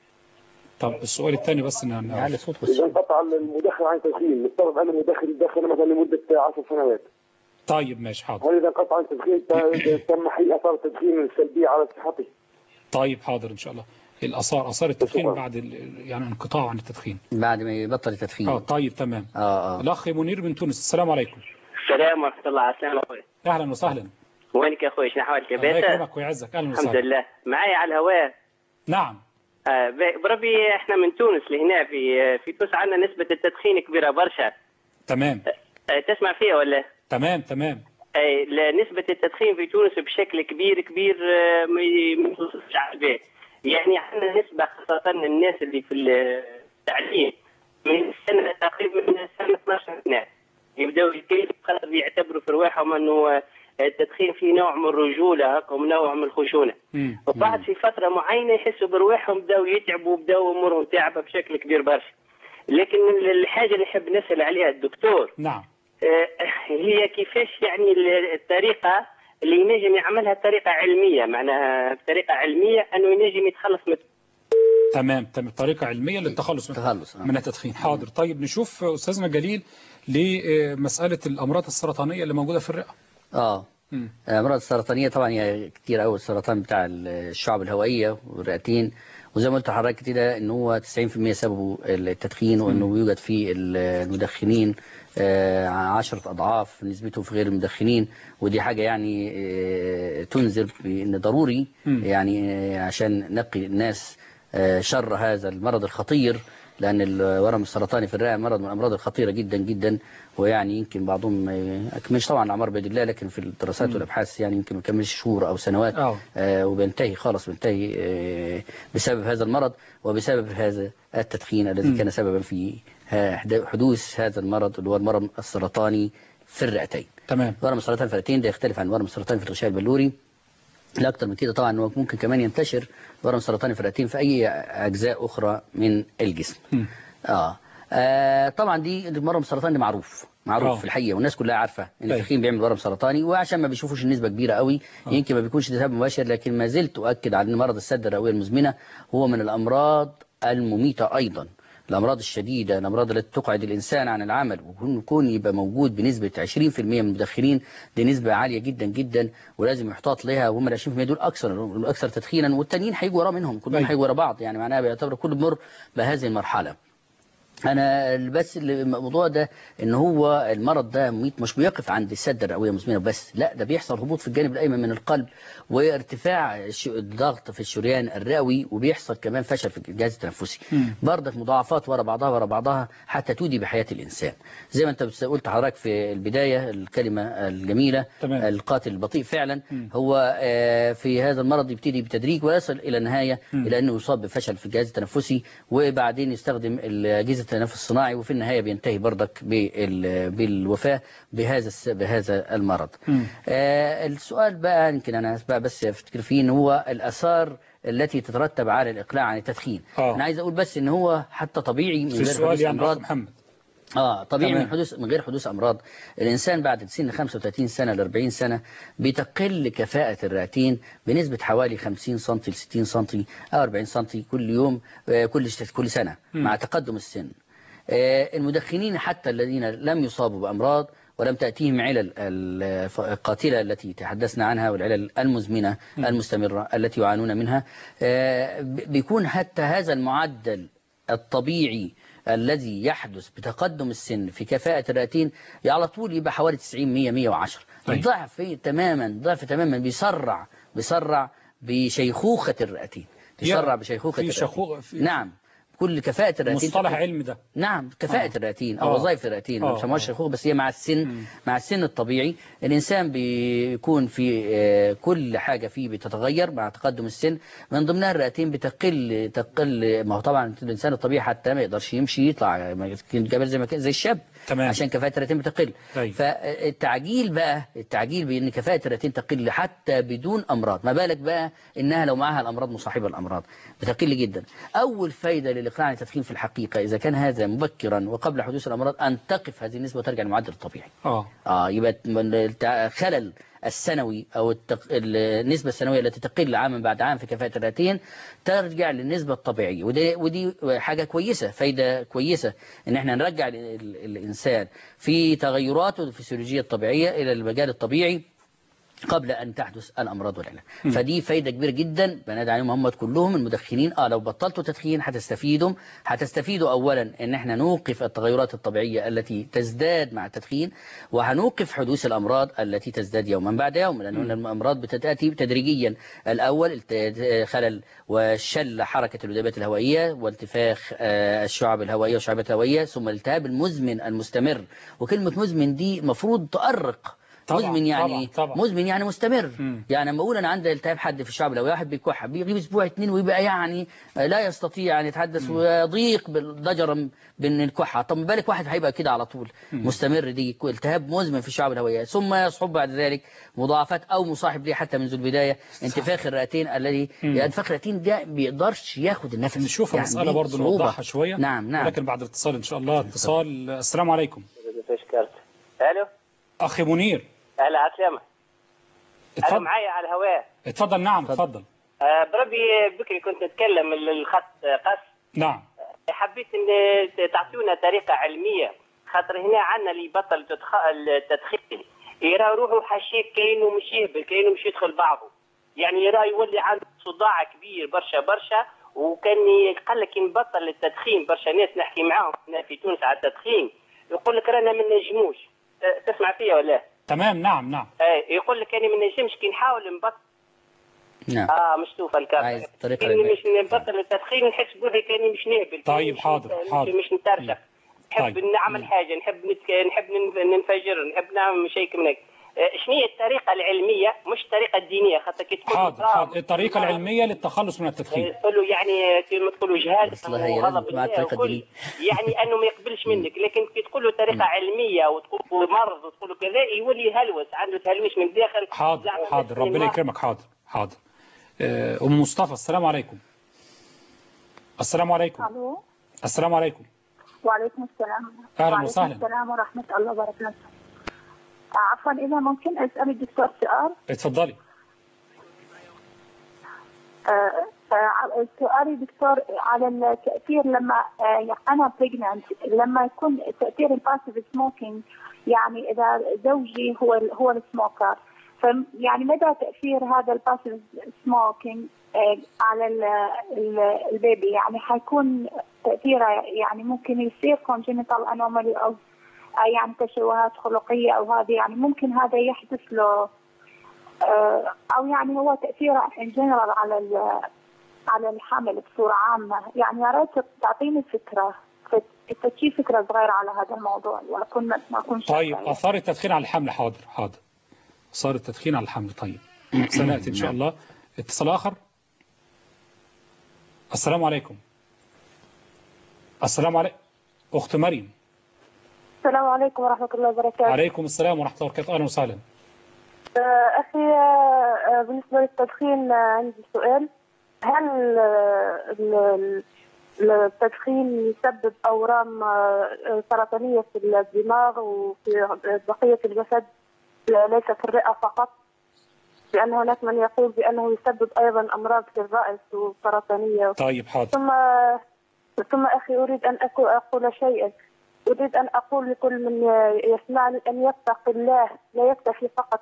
طب السؤال الثاني بس ان يعلي صوت إذا بس انقطع المدخن عن التدخين نفترض أن المدخن يدخن مثلا لمدة 10 سنوات طيب ماشي حاضر هل إذا انقطع عن التدخين ت- تمنحي آثار التدخين السلبية على صحته؟ طيب حاضر ان شاء الله الاثار اثار التدخين شكراً. بعد ال- يعني انقطاع عن التدخين بعد ما يبطل التدخين اه اه طيب تمام اه الاخ منير من تونس السلام عليكم السلام ورحمة الله على السلامة أخوي اهلا وسهلا وينك يا أخوي شنو أحوالك الله بيتا يكرمك ويعزك اهلا الحمد وسهلا لله معايا على الهواء نعم آه ب- بربي احنا من تونس لهنا في آه، في تونس عندنا نسبة التدخين كبيرة برشا تمام آه تسمع فيها ولا؟ تمام تمام أي لا، نسبة التدخين في تونس بشكل كبير كبير آه، ما ي- ما يوصفش على البال يعني عندنا نسبة خاصة الناس اللي في التعليم من سنة تقريبا من سنة 12 سنة يبداوا يتكيفوا خاطر يعتبروا في رواحهم انه آه، التدخين فيه نوع من الرجولة هكا ونوع من الخشونة مم. وبعد في فترة معينة يحسوا برواحهم بداوا يتعبوا بداوا امورهم تعبة بشكل كبير برشا لكن الحاجة اللي نحب نسأل عليها الدكتور نعم آه، هي كيفاش يعني ال- الطريقة اللي ينجم يعملها بطريقة علمية معناها بطريقة علمية أنه ينجم يتخلص من تمام تمام طريقة علمية للتخلص من تخلص آه. من التدخين حاضر طيب نشوف أستاذنا جليل لمسألة الأمراض السرطانية اللي موجودة في الرئة اه مم. الامراض السرطانيه طبعا هي كتير قوي السرطان بتاع الشعب الهوائيه والرئتين وزي ما قلت لحضرتك كده ان هو 90% سببه التدخين وانه يوجد في المدخنين آه، عشرة أضعاف نسبته في غير المدخنين ودي حاجة يعني آه، تنذر بأن ضروري مم. يعني آه، عشان نقي الناس آه، شر هذا المرض الخطير لأن الورم السرطاني في الرئة مرض من الأمراض الخطيرة جدا جدا ويعني يمكن بعضهم ما يكملش طبعا الأعمار بيد الله لكن في الدراسات والأبحاث يعني يمكن ما يكملش شهور أو سنوات أه. آه، وبينتهي خالص بينتهي آه، بسبب هذا المرض وبسبب هذا التدخين الذي مم. كان سببا في ها- حدوث هذا المرض اللي هو المرض السرطاني في الرئتين تمام ورم السرطان في الرئتين ده يختلف عن ورم السرطان في الغشاء البلوري لا اكتر من كده طبعا هو ممكن كمان ينتشر ورم سرطاني في الرئتين في اي اجزاء اخرى من الجسم مم. اه, آه طبعا دي المرض السرطاني معروف معروف آه. في الحقيقه والناس كلها عارفه ان أيوة. التدخين بيعمل ورم سرطاني وعشان ما بيشوفوش النسبه كبيره قوي يمكن ما بيكونش ده سبب مباشر لكن ما زلت اؤكد على ان مرض السد الرئويه المزمنه هو من الامراض المميته ايضا الامراض الشديده الامراض التي تقعد الانسان عن العمل ويكون يبقى موجود بنسبه 20% من المدخنين دي نسبه عاليه جدا جدا ولازم يحتاط لها وهم ال 20% دول اكثر الاكثر تدخينا والتانيين هيجوا ورا منهم كلهم أيوة. هيجوا ورا بعض يعني معناها بيعتبر كل مر بهذه المرحله انا بس الموضوع ده ان هو المرض ده مميت مش بيقف عند السده الرئويه مزمنه بس لا ده بيحصل هبوط في الجانب الايمن من القلب وارتفاع الش- الضغط في الشريان الرئوي وبيحصل كمان فشل في الجهاز التنفسي مم. برضك مضاعفات ورا بعضها ورا بعضها حتى تودي بحياه الانسان زي ما انت بس- قلت حضرتك في البدايه الكلمه الجميله تمام. القاتل البطيء فعلا مم. هو آه، في هذا المرض يبتدي بتدريج ويصل الى النهايه مم. الى انه يصاب بفشل في الجهاز التنفسي وبعدين يستخدم اجهزه التنفس الصناعي وفي النهايه بينتهي برضك بال- بالوفاه بهذا الس- بهذا المرض. مم. آه، السؤال بقى يمكن انا بقى بس افتكر فيه ان هو الاثار التي تترتب على الاقلاع عن التدخين. آه. انا عايز اقول بس ان هو حتى طبيعي من في غير السؤال حدوث يعني امراض أخ محمد اه طبيعي تمام. من حدوث من غير حدوث امراض الانسان بعد سن 35 سنه ل 40 سنه بتقل كفاءه الرئتين بنسبه حوالي 50 سم ل 60 سم او 40 سم كل يوم آه، كل كل سنه مم. مع تقدم السن آه، المدخنين حتى الذين لم يصابوا بامراض ولم تأتيهم علل ال- القاتلة التي تحدثنا عنها والعلل المزمنة المستمرة التي يعانون منها آه، ب- بيكون حتى هذا المعدل الطبيعي الذي يحدث بتقدم السن في كفاءة الرئتين على طول يبقى حوالي 90 100 110 طيب. ضعف تماما ضعف تماما بيسرع بيسرع بشيخوخة الرئتين تسرع يا، بشيخوخة في الرئتين شخو- في- نعم كل كفاءة الرئتين مصطلح تقل- علمي ده نعم كفاءة آه. الرئتين أو آه. وظائف الرئتين آه. ما بيسموهاش آه. شيخوخة بس هي مع السن مم. مع السن الطبيعي الإنسان بيكون في آه، كل حاجة فيه بتتغير مع تقدم السن من ضمنها الرئتين بتقل تقل ما هو طبعا الإنسان الطبيعي حتى ما يقدرش يمشي يطلع ما يكون جبل زي ما كان زي الشاب تمام. عشان كفاءة الرئتين بتقل طيب. فالتعجيل بقى التعجيل بأن كفاءة الرئتين تقل حتى بدون أمراض ما بالك بقى إنها لو معها الأمراض مصاحبة الأمراض بتقل جدا أول فايدة للإقلاع عن التدخين في الحقيقة إذا كان هذا مبكرا وقبل حدوث الأمراض أن تقف هذه النسبة وترجع للمعدل الطبيعي اه اه يبقى من التع- خلل السنوي او التق... النسبه السنويه التي تقل عاما بعد عام في كفاءه الرئتين ترجع للنسبه الطبيعيه ودي ودي حاجه كويسه فايده كويسه ان احنا نرجع ال- ال- الانسان في تغيراته الفسيولوجيه الطبيعيه الى المجال الطبيعي قبل أن تحدث الأمراض والعلاج فدي فايدة كبيرة جدا بنادي عليهم هم كلهم المدخنين آه لو بطلتوا تدخين هتستفيدوا هتستفيدوا أولا إن احنا نوقف التغيرات الطبيعية التي تزداد مع التدخين وهنوقف حدوث الأمراض التي تزداد يوما بعد يوم لأن الأمراض بتأتي تدريجيا الأول الت- خلل وشل حركة الذبابات الهوائية وانتفاخ آه، الشعب الهوائية والشعبات الهوائية ثم الالتهاب المزمن المستمر وكلمة مزمن دي مفروض تؤرق طبعاً، مزمن يعني طبعاً، طبعاً. مزمن يعني مستمر مم. يعني لما اقول انا عندي التهاب حد في الشعب لو واحد بيكح بيغيب اسبوع اتنين ويبقى يعني لا يستطيع ان يتحدث ويضيق بالضجر بين الكحه طب ما بالك واحد هيبقى كده على طول مستمر دي التهاب مزمن في الشعب الهوائيه ثم يصحب بعد ذلك مضاعفات او مصاحب ليه حتى منذ البدايه انتفاخ الرئتين الذي مم. يعني انتفاخ الرئتين ده بيقدرش ياخد النفس نشوف يعني المسألة دي برضو صعوبة. نوضحها شوية نعم نعم لكن بعد الاتصال إن شاء الله اتصال السلام عليكم الو أخي منير اهلا عسلامة انا اتفضل معايا على الهواء اتفضل نعم اتفضل آه، بربي بكري كنت اتكلم الخط قص نعم حبيت ان تعطيونا طريقه علميه خاطر هنا عندنا اللي يبطل تدخ- التدخين يرى روحه حشيك كانه مش يهبل كانه مش يدخل بعضه يعني يرى يولي عنده صداع كبير برشا برشا وكان قال لك نبطل التدخين برشا ناس نحكي معاهم هنا في تونس على التدخين يقول لك رانا ما نجموش ت- تسمع فيا ولا تمام نعم نعم ايه يقول لك انا ما نجمش كي نحاول نبطل نعم اه مشتوفه الكارت عايز طريقة كاني علمية. مش نبطل التدخين نحس بروحي كاني مش نهبل طيب، كاني مش- حاضر، مش, حاضر. مش نترشق نحب طيب. نعمل حاجه نحب نتك... نحب نن- ننفجر نحب نعمل شيء من هيك آه، شنو هي الطريقه العلميه مش الطريقه الدينيه خاطر كي تقول حاضر حاضر الطريقة العلمية للتخلص من التدخين تقول له يعني كما تقولوا جهاد أصلها هي لازم تبقى الطريقة الدينية. يعني انه ما يقبلش منك لكن كي تقول له طريقه علميه وتقول له مرض وتقول له كذا يولي يهلوس عنده تهلوس من الداخل حاضر زعما حاضر مثل ربنا المرض. يكرمك حاضر حاضر آه، أم مصطفى السلام عليكم السلام عليكم الو السلام عليكم وعليكم السلام أهلا وعليكم وسهلا. السلام ورحمة الله وبركاته آه، عفوا إذا ممكن أسأل الدكتور سؤال اتفضلي آه، آه، سؤالي دكتور على التأثير لما آه، يعني أنا بريجنانت لما يكون تأثير الباسيف سموكينج يعني إذا زوجي هو ال- هو السموكر فيعني مدى تأثير هذا الباسيف سموكينج على ال- ال- البيبي يعني حيكون تأثيره يعني ممكن يصير congenital anomaly أو أو يعني تشوهات خلقية أو هذه يعني ممكن هذا يحدث له آه، أو يعني هو تأثيره in general على ال- على الحمل بصورة عامة يعني يا ريت تعطيني فكرة فت- شي فكرة صغيرة على هذا الموضوع وأكون ما أكون طيب شاطرة. آثار التدخين على الحمل حاضر حاضر آثار التدخين على الحمل طيب سنأتي إن شاء الله اتصال آخر السلام عليكم السلام عليكم أخت مريم السلام عليكم ورحمة الله وبركاته عليكم السلام ورحمة الله وبركاته أهلا وسهلا آه، أخي آه، آه، بالنسبة للتدخين آه، عندي سؤال هل آه، ال- ال- التدخين يسبب أورام آه، آه، سرطانية في الدماغ وفي بقية الجسد لا- ليس في الرئة فقط لأن هناك من يقول بأنه يسبب أيضا أمراض في الرأس وسرطانية طيب حاضر ثم ثم أخي أريد أن أكو- أقول شيئا أريد أن أقول لكل من يسمعني أن يتقي الله لا يكتفي فقط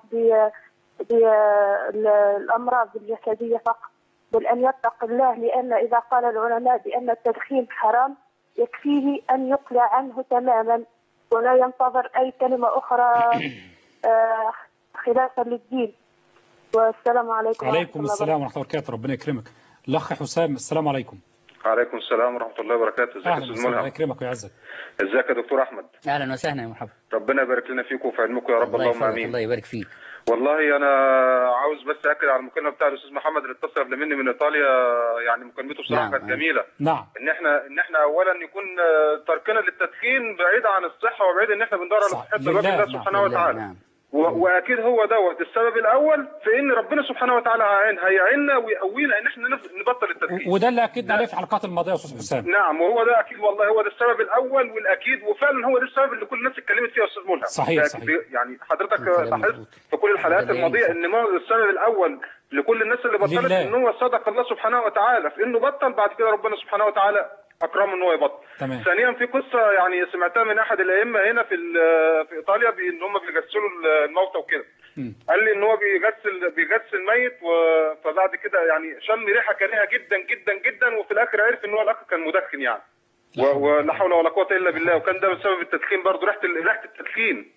بالأمراض الجسدية فقط بل أن يتقي الله لأن إذا قال العلماء بأن التدخين حرام يكفيه أن يقلع عنه تماما ولا ينتظر أي كلمة أخرى آه، خلافا للدين والسلام عليكم ورحمة عليكم الله السلام ورحمة الله وبركاته ربنا يكرمك الأخ حسام السلام عليكم عليكم السلام ورحمة الله وبركاته ازيك يا أهلا استاذ وسهلا الله ملهم يكرمك ويعزك ازيك يا دكتور احمد اهلا وسهلا يا مرحبا ربنا يبارك لنا فيكم وفي علمكم يا رب الله اللهم يحفظك امين الله يبارك فيك والله انا عاوز بس اكد على المكالمه بتاع الاستاذ محمد اللي اتصل قبل مني من ايطاليا يعني مكالمته بصراحه نعم، كانت نعم. جميله نعم ان احنا ان احنا اولا يكون آه، تركنا للتدخين بعيد عن الصحه وبعيد ان احنا بندور على صح. صحه الوجه لله، الله نعم، سبحانه لله، وتعالى نعم و- واكيد هو دوت السبب الاول في ان ربنا سبحانه وتعالى هيعين هيعيننا ويقوينا ان احنا نف- نبطل التدخين وده اللي أكدنا عليه في الحلقات الماضية يا أستاذ حسام نعم وهو ده اكيد والله هو ده السبب الاول والاكيد وفعلا هو ده السبب اللي كل الناس اتكلمت فيه يا استاذ ملهم صحيح، ده- صحيح. يعني حضرتك كلام لاحظت مظبوط. في كل الحلقات ده الماضيه صح. ان ما السبب الاول لكل الناس اللي بطلت لله. ان هو صدق الله سبحانه وتعالى في انه بطل بعد كده ربنا سبحانه وتعالى اكرمه ان هو يبطل تمام ثانيا في قصه يعني سمعتها من احد الائمه هنا في ال- في ايطاليا بان هم بيغسلوا الموتى وكده مم. قال لي ان هو بيغسل بيغسل ميت و... فبعد كده يعني شم ريحه كريهه جدا جدا جدا وفي الاخر عرف ان هو الاخ كان مدخن يعني و... ولا حول ولا قوه الا بالله وكان ده بسبب التدخين برضه ريحه ال- ريحه التدخين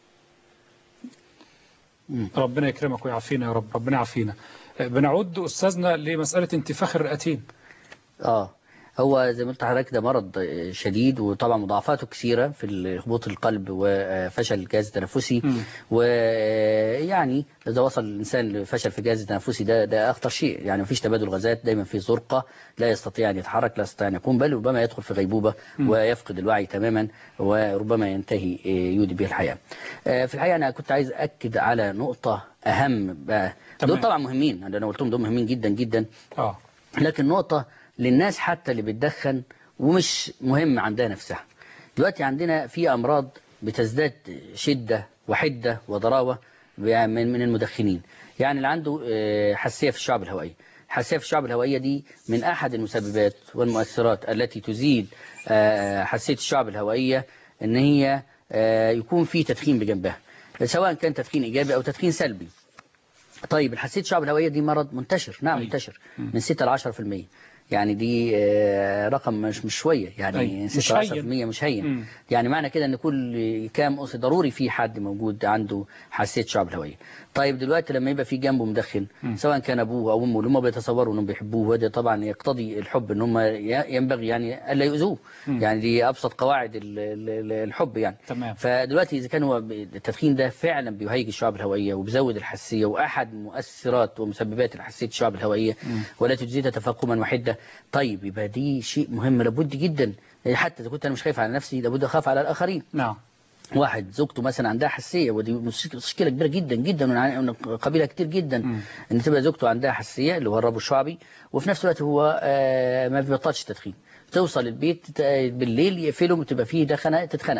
ربنا يكرمك ويعافينا يا رب ربنا يعافينا بنعود أستاذنا لمسألة انتفاخ الرئتين اه هو زي ما قلت لحضرتك ده مرض آه، شديد وطبعا مضاعفاته كثيره في هبوط القلب وفشل الجهاز التنفسي مم. ويعني اذا وصل الانسان لفشل في الجهاز التنفسي ده ده اخطر شيء يعني مفيش تبادل غازات دايما في زرقه لا يستطيع ان يتحرك لا يستطيع ان يقوم بل ربما يدخل في غيبوبه مم. ويفقد الوعي تماما وربما ينتهي آه، يودي به الحياه. آه، في الحقيقه انا كنت عايز اكد على نقطه اهم بقى تمام. دول طبعا مهمين اللي انا قلتهم دول مهمين جدا جدا اه لكن نقطة للناس حتى اللي بتدخن ومش مهم عندها نفسها دلوقتي عندنا في أمراض بتزداد شدة وحدة وضراوة من من المدخنين يعني اللي عنده آه، حساسية في الشعب الهوائية الحساسية في الشعب الهوائية دي من أحد المسببات والمؤثرات التي تزيد آه، حساسية الشعب الهوائية إن هي آه، يكون في تدخين بجنبها سواء كان تدخين إيجابي أو تدخين سلبي طيب الحساسية الشعب الهوائية دي مرض منتشر نعم أي. منتشر مم. من 6 ل 10% يعني دي آه، رقم مش مش شوية أي. يعني مش 6 ل 10% هين. مش هين مم. يعني معنى كده ان كل كام أس ضروري في حد موجود عنده حساسية شعب الهوائية طيب دلوقتي لما يبقى في جنبه مدخن مم. سواء كان ابوه او امه اللي هم بيتصوروا انهم بيحبوه وده طبعا يقتضي الحب ان هم ي- ينبغي يعني الا يؤذوه مم. يعني دي ابسط قواعد ال- ال- ال- الحب يعني تمام فدلوقتي اذا كان هو ب- التدخين ده فعلا بيهيج الشعب الهوائيه وبيزود الحساسيه واحد مؤثرات ومسببات الحساسيه الشعب الهوائيه مم. ولا تزيدها تفاقما وحده طيب يبقى دي شيء مهم لابد جدا حتى اذا كنت انا مش خايف على نفسي لابد اخاف على الاخرين نعم واحد زوجته مثلا عندها حساسيه ودي مشك- مشكله كبيره جدا جدا من من قبيله كتير جدا مم. ان تبقى زوجته عندها حساسيه اللي هو الربو الشعبي وفي نفس الوقت هو آه، ما بيبطلش تدخين توصل البيت ت- بالليل يقفلهم وتبقى فيه دخنه تتخنق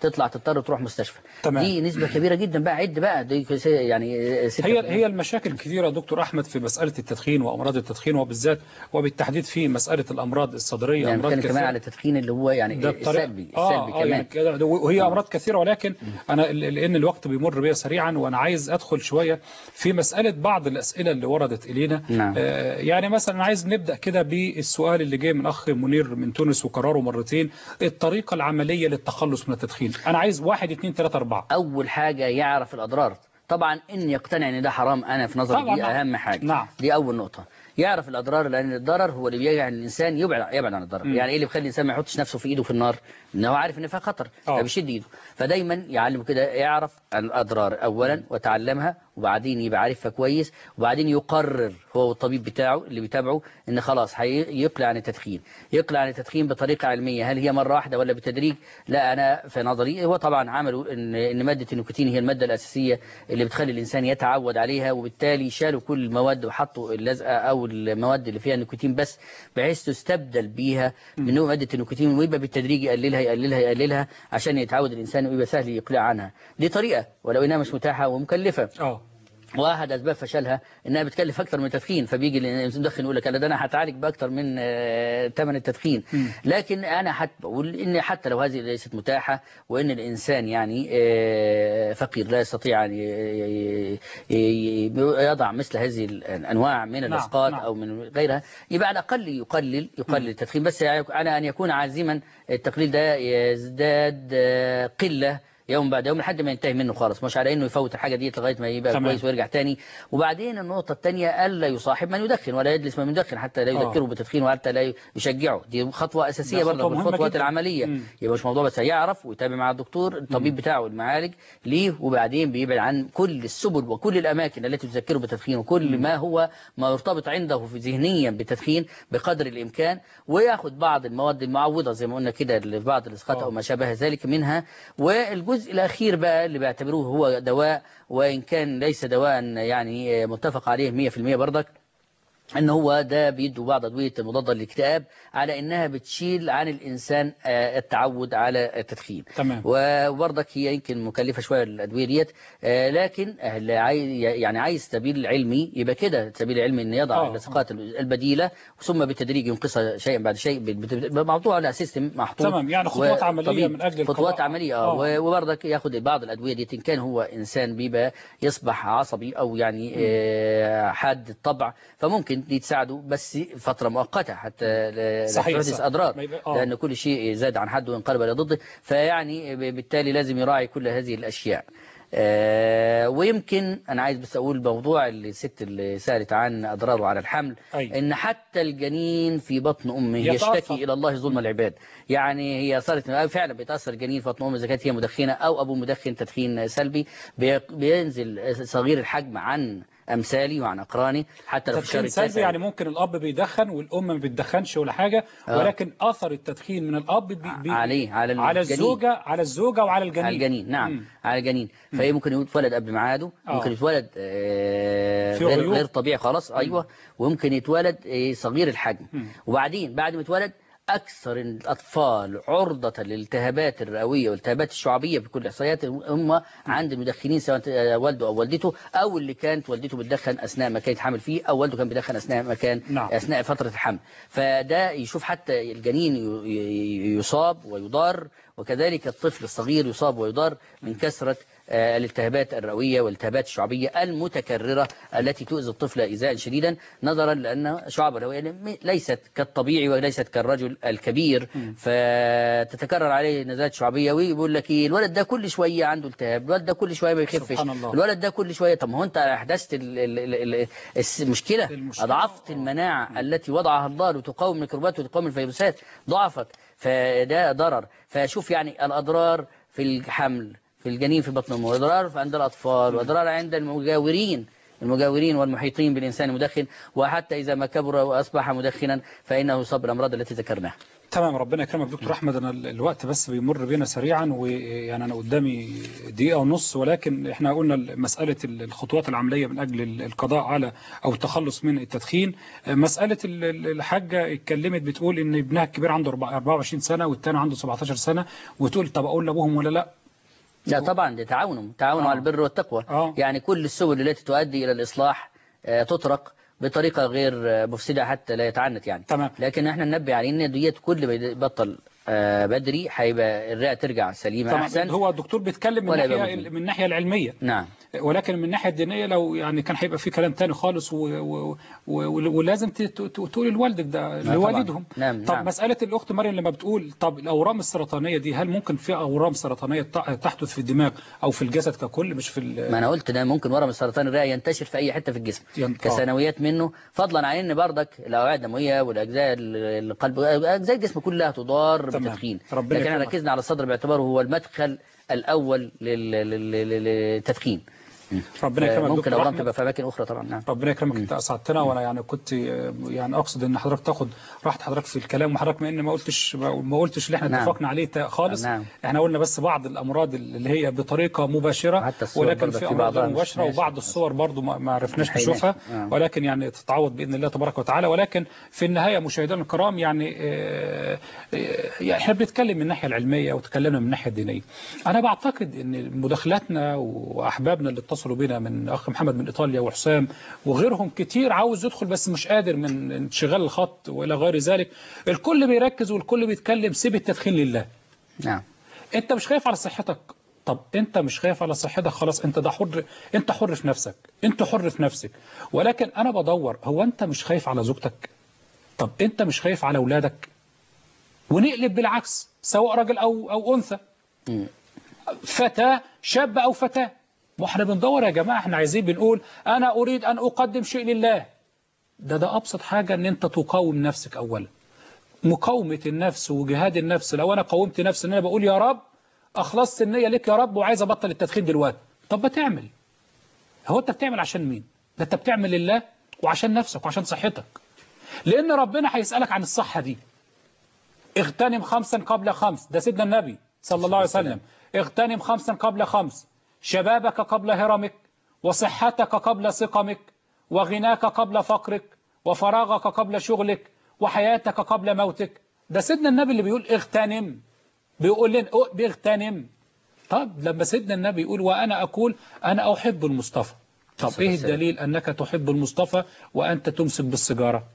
تطلع تضطر تروح مستشفى تمام. دي نسبة كبيرة جدا بقى عد بقى دي كس- يعني ستة هي هي المشاكل كثيرة دكتور أحمد في مسألة التدخين وأمراض التدخين وبالذات وبالتحديد في مسألة الأمراض الصدرية يعني أمراض بنتكلم كمان على التدخين اللي هو يعني ده بطريقة- السلبي آه السلبي آه كمان يعني كده- وهي أمراض كثيرة ولكن أنا ل- لأن الوقت بيمر بيا سريعا وأنا عايز أدخل شوية في مسألة بعض الأسئلة اللي وردت إلينا نعم. آه يعني مثلا أنا عايز نبدأ كده بالسؤال اللي جاي من أخ منير من تونس وكرره مرتين الطريقة العملية للتخلص من التدخين أنا عايز واحد اثنين ثلاثة أربعة اول حاجه يعرف الاضرار طبعا ان يقتنع ان ده حرام انا في نظري طبعاً، دي نعم. اهم حاجه نعم. دي اول نقطه يعرف الاضرار لان الضرر هو اللي بيجعل الانسان يبعد يبعد عن الضرر مم. يعني ايه اللي بيخلي الانسان ما يحطش نفسه في ايده في النار ان هو عارف ان فيها خطر آه. فبيشد ايده فدايما يعلم كده يعرف الاضرار اولا وتعلمها وبعدين يبقى عارفها كويس وبعدين يقرر هو والطبيب بتاعه اللي بيتابعه ان خلاص هيقلع عن التدخين يقلع عن التدخين بطريقه علميه هل هي مره واحده ولا بالتدريج لا انا في نظري هو طبعا عملوا ان ان ماده النيكوتين هي الماده الاساسيه اللي بتخلي الانسان يتعود عليها وبالتالي شالوا كل المواد وحطوا اللزقه او المواد اللي فيها نيكوتين بس بحيث تستبدل بيها من نوع ماده النيكوتين ويبقى بالتدريج يقللها يقللها يقللها عشان يتعود الانسان ويبقى سهل يقلع عنها دي طريقه ولو انها مش متاحه ومكلفه اه واحد اسباب فشلها انها بتكلف اكتر من التدخين فبيجي المدخن يقول لك انا ده انا هتعالج باكتر من آه، ثمن التدخين مم. لكن انا حتى بقول ان حتى لو هذه ليست متاحه وان الانسان يعني آه، فقير لا يستطيع ان ي- ي- ي- يضع مثل هذه الانواع من الاسقاط نعم. او من غيرها يبقى على الاقل يقلل يقلل التدخين بس على ان يكون عازما التقليل ده يزداد آه، قله يوم بعد يوم لحد ما ينتهي منه خالص مش على انه يفوت الحاجه دي لغايه ما يبقى تمام. كويس ويرجع تاني وبعدين النقطه الثانيه الا يصاحب من يدخن ولا يجلس من يدخن حتى لا آه. يذكره بالتدخين وحتى لا يشجعه دي خطوه اساسيه ده برضه خطوة في مهمة الخطوات جداً. العمليه مم. يبقى مش موضوع بس هيعرف ويتابع مع الدكتور الطبيب بتاعه المعالج ليه وبعدين بيبعد عن كل السبل وكل الاماكن التي تذكره بالتدخين وكل ما هو ما يرتبط عنده في ذهنيا بالتدخين بقدر الامكان وياخد بعض المواد المعوضه زي ما قلنا كده اللي في بعض الاسقاط آه. او ما شابه ذلك منها والجزء الاخير بقى اللي بيعتبروه هو دواء وان كان ليس دواء يعني متفق عليه 100% برضك ان هو ده بيدوا بعض ادويه مضاده للاكتئاب على انها بتشيل عن الانسان آه، التعود على التدخين تمام وبرضك هي يمكن مكلفه شويه الادويه ديت آه، لكن اللي عايز يعني عايز سبيل علمي يبقى كده السبيل العلمي ان يضع آه. الاسقاط البديله ثم بالتدريج ينقصها شيئا بعد شيء بت- بت- موضوع على سيستم محطوط تمام، يعني خطوات عملية وطبيب. من أجل خطوات القضاء. عمليه آه. اه وبرضك ياخد بعض الادويه دي ان كان هو انسان بيبقى يصبح عصبي او يعني آه، حاد الطبع فممكن دي تساعده بس فتره مؤقته حتى لا لا صحيح، تحدث صح. اضرار ما يبقى- آه. لان كل شيء زاد عن حده وانقلب الى ضده فيعني ب- بالتالي لازم يراعي كل هذه الاشياء آه، ويمكن انا عايز بس اقول موضوع اللي الست اللي سالت عن اضراره على الحمل أي. ان حتى الجنين في بطن امه يتأثر. يشتكي الى الله ظلم العباد يعني هي صارت فعلا بيتاثر الجنين في بطن امه اذا كانت هي مدخنه او ابوه مدخن تدخين سلبي بي- بينزل صغير الحجم عن امثالي وعن اقراني حتى لو في الشهر تدخين سلبي التاسع يعني ممكن الاب بيدخن والام ما بتدخنش ولا حاجه آه. ولكن اثر التدخين من الاب بي بي عليه على على الجنين. الزوجه على الزوجه وعلى الجنين على الجنين نعم مم. على الجنين فهي ممكن يتولد قبل ميعاده آه. ممكن يتولد آه، في غير عيوب. غير طبيعي خلاص ايوه وممكن يتولد آه، صغير الحجم مم. وبعدين بعد ما يتولد أكثر الأطفال عرضة للالتهابات الرئوية والالتهابات الشعبية في كل الإحصائيات هم عند المدخنين سواء آه، والده أو والدته أو اللي كانت والدته بتدخن أثناء ما كانت حامل فيه أو والده كان بيدخن أثناء ما كان نعم. أثناء فترة الحمل فده يشوف حتى الجنين ي- ي- يصاب ويضار وكذلك الطفل الصغير يصاب ويضار من كثرة آه، الالتهابات الرئوية والالتهابات الشعبية المتكررة التي تؤذي الطفل إيذاء شديدا نظرا لأن شعب الرئوية م- ليست كالطبيعي وليست كالرجل الكبير فتتكرر عليه نزلات شعبية ويقول لك إيه الولد ده كل شوية عنده التهاب الولد ده كل شوية ما يخفش سبحان الله. الولد ده كل شوية طب ما هو أنت أحدثت ال- ال- ال- ال- الس- المشكلة المشكلة. أضعفت المناعة التي وضعها الله لتقاوم الميكروبات وتقاوم الفيروسات ضعفت فده ضرر فشوف يعني الأضرار في الحمل في الجنين في بطن أمه وأضرار عند الأطفال وأضرار عند المجاورين المجاورين والمحيطين بالإنسان المدخن وحتى إذا ما كبر وأصبح مدخنا فإنه يصاب بالأمراض التي ذكرناها تمام ربنا يكرمك دكتور احمد انا ال- الوقت بس بيمر بينا سريعا ويعني انا قدامي دقيقه ونص ولكن احنا قلنا ال- مساله ال- الخطوات العمليه من اجل ال- القضاء على او التخلص من التدخين مساله ال- ال- الحاجه اتكلمت بتقول ان ابنها الكبير عنده 24 سنه والثاني عنده 17 سنه وتقول طب اقول لابوهم ولا لا لا طبعا ده تعاونوا تعاونوا آه. على البر والتقوى آه. يعني كل السبل التي تؤدي إلى الإصلاح آه، تطرق بطريقة غير آه، مفسدة حتى لا يتعنت يعني تمام. لكن احنا ننبه عليه ان ديت كل ما يبطل آه، بدري هيبقى الرئة ترجع سليمة طبعا أحسن هو الدكتور بيتكلم من ولا يبقى الناحيه مدمن. من الناحيه العلميه نعم ولكن من الناحيه الدينيه لو يعني كان هيبقى في كلام تاني خالص و و و ولازم ت- ت- ت- تقول لوالدك ده طبعا. لوالدهم نعم، طب نعم. مساله الاخت مريم لما بتقول طب الاورام السرطانيه دي هل ممكن في اورام سرطانيه ت- تحدث في الدماغ او في الجسد ككل مش في ال- ما انا قلت ده ممكن ورم السرطان الرئه ينتشر في اي حته في الجسم ين- آه. كثانويات منه فضلا عن ان بردك الاوعيه الدمويه والاجزاء ال- القلب اجزاء الجسم كلها تضار تمام. بالتدخين ربنا لكن احنا يكرمك. ركزنا على الصدر باعتباره هو المدخل الاول لل- لل- لل- للتدخين ربنا يكرمك ممكن دكتور الاورام أحمد. تبقى في اماكن اخرى طبعا نعم ربنا يكرمك انت اسعدتنا وانا يعني كنت يعني اقصد ان حضرتك تاخد راحه حضرتك في الكلام وحضرتك ما ان ما قلتش ما قلتش اللي احنا نعم. اتفقنا عليه تا- خالص نعم. احنا قلنا بس بعض الامراض اللي هي بطريقه مباشره حتى الصور ولكن برضك في في امراض بعضها غير مش مباشره ماشي. وبعض الصور برضو ما ما عرفناش مش نشوفها آه. ولكن يعني تتعوض باذن الله تبارك وتعالى ولكن في النهايه مشاهدينا الكرام يعني آه، آه، يعني احنا بنتكلم من الناحيه العلميه وتكلمنا من الناحيه الدينيه انا بعتقد ان مداخلاتنا واحبابنا اللي اتصلوا بينا من اخ محمد من ايطاليا وحسام وغيرهم كتير عاوز يدخل بس مش قادر من انشغال الخط والى غير ذلك الكل بيركز والكل بيتكلم سيب التدخين لله نعم انت مش خايف على صحتك طب انت مش خايف على صحتك خلاص انت ده حر انت حر في نفسك انت حر في نفسك ولكن انا بدور هو انت مش خايف على زوجتك طب انت مش خايف على اولادك ونقلب بالعكس سواء راجل او او انثى مم. فتاة شاب أو فتاة ما احنا بندور يا جماعة احنا عايزين بنقول أنا أريد أن أقدم شيء لله ده ده أبسط حاجة أن أنت تقاوم نفسك أولا مقاومة النفس وجهاد النفس لو أنا قاومت نفسي أن أنا بقول يا رب أخلصت النية لك يا رب وعايز أبطل التدخين دلوقتي طب ما تعمل هو أنت بتعمل عشان مين ده أنت بتعمل لله وعشان نفسك وعشان صحتك لأن ربنا هيسألك عن الصحة دي اغتنم خمسا قبل خمس ده سيدنا النبي صلى الله عليه وسلم اغتنم خمسا قبل خمس شبابك قبل هرمك وصحتك قبل سقمك وغناك قبل فقرك وفراغك قبل شغلك وحياتك قبل موتك ده سيدنا النبي اللي بيقول اغتنم بيقول لنا اه بيغتنم طب لما سيدنا النبي يقول وأنا أقول أنا أحب المصطفى طب إيه الدليل أنك تحب المصطفى وأنت تمسك بالسيجارة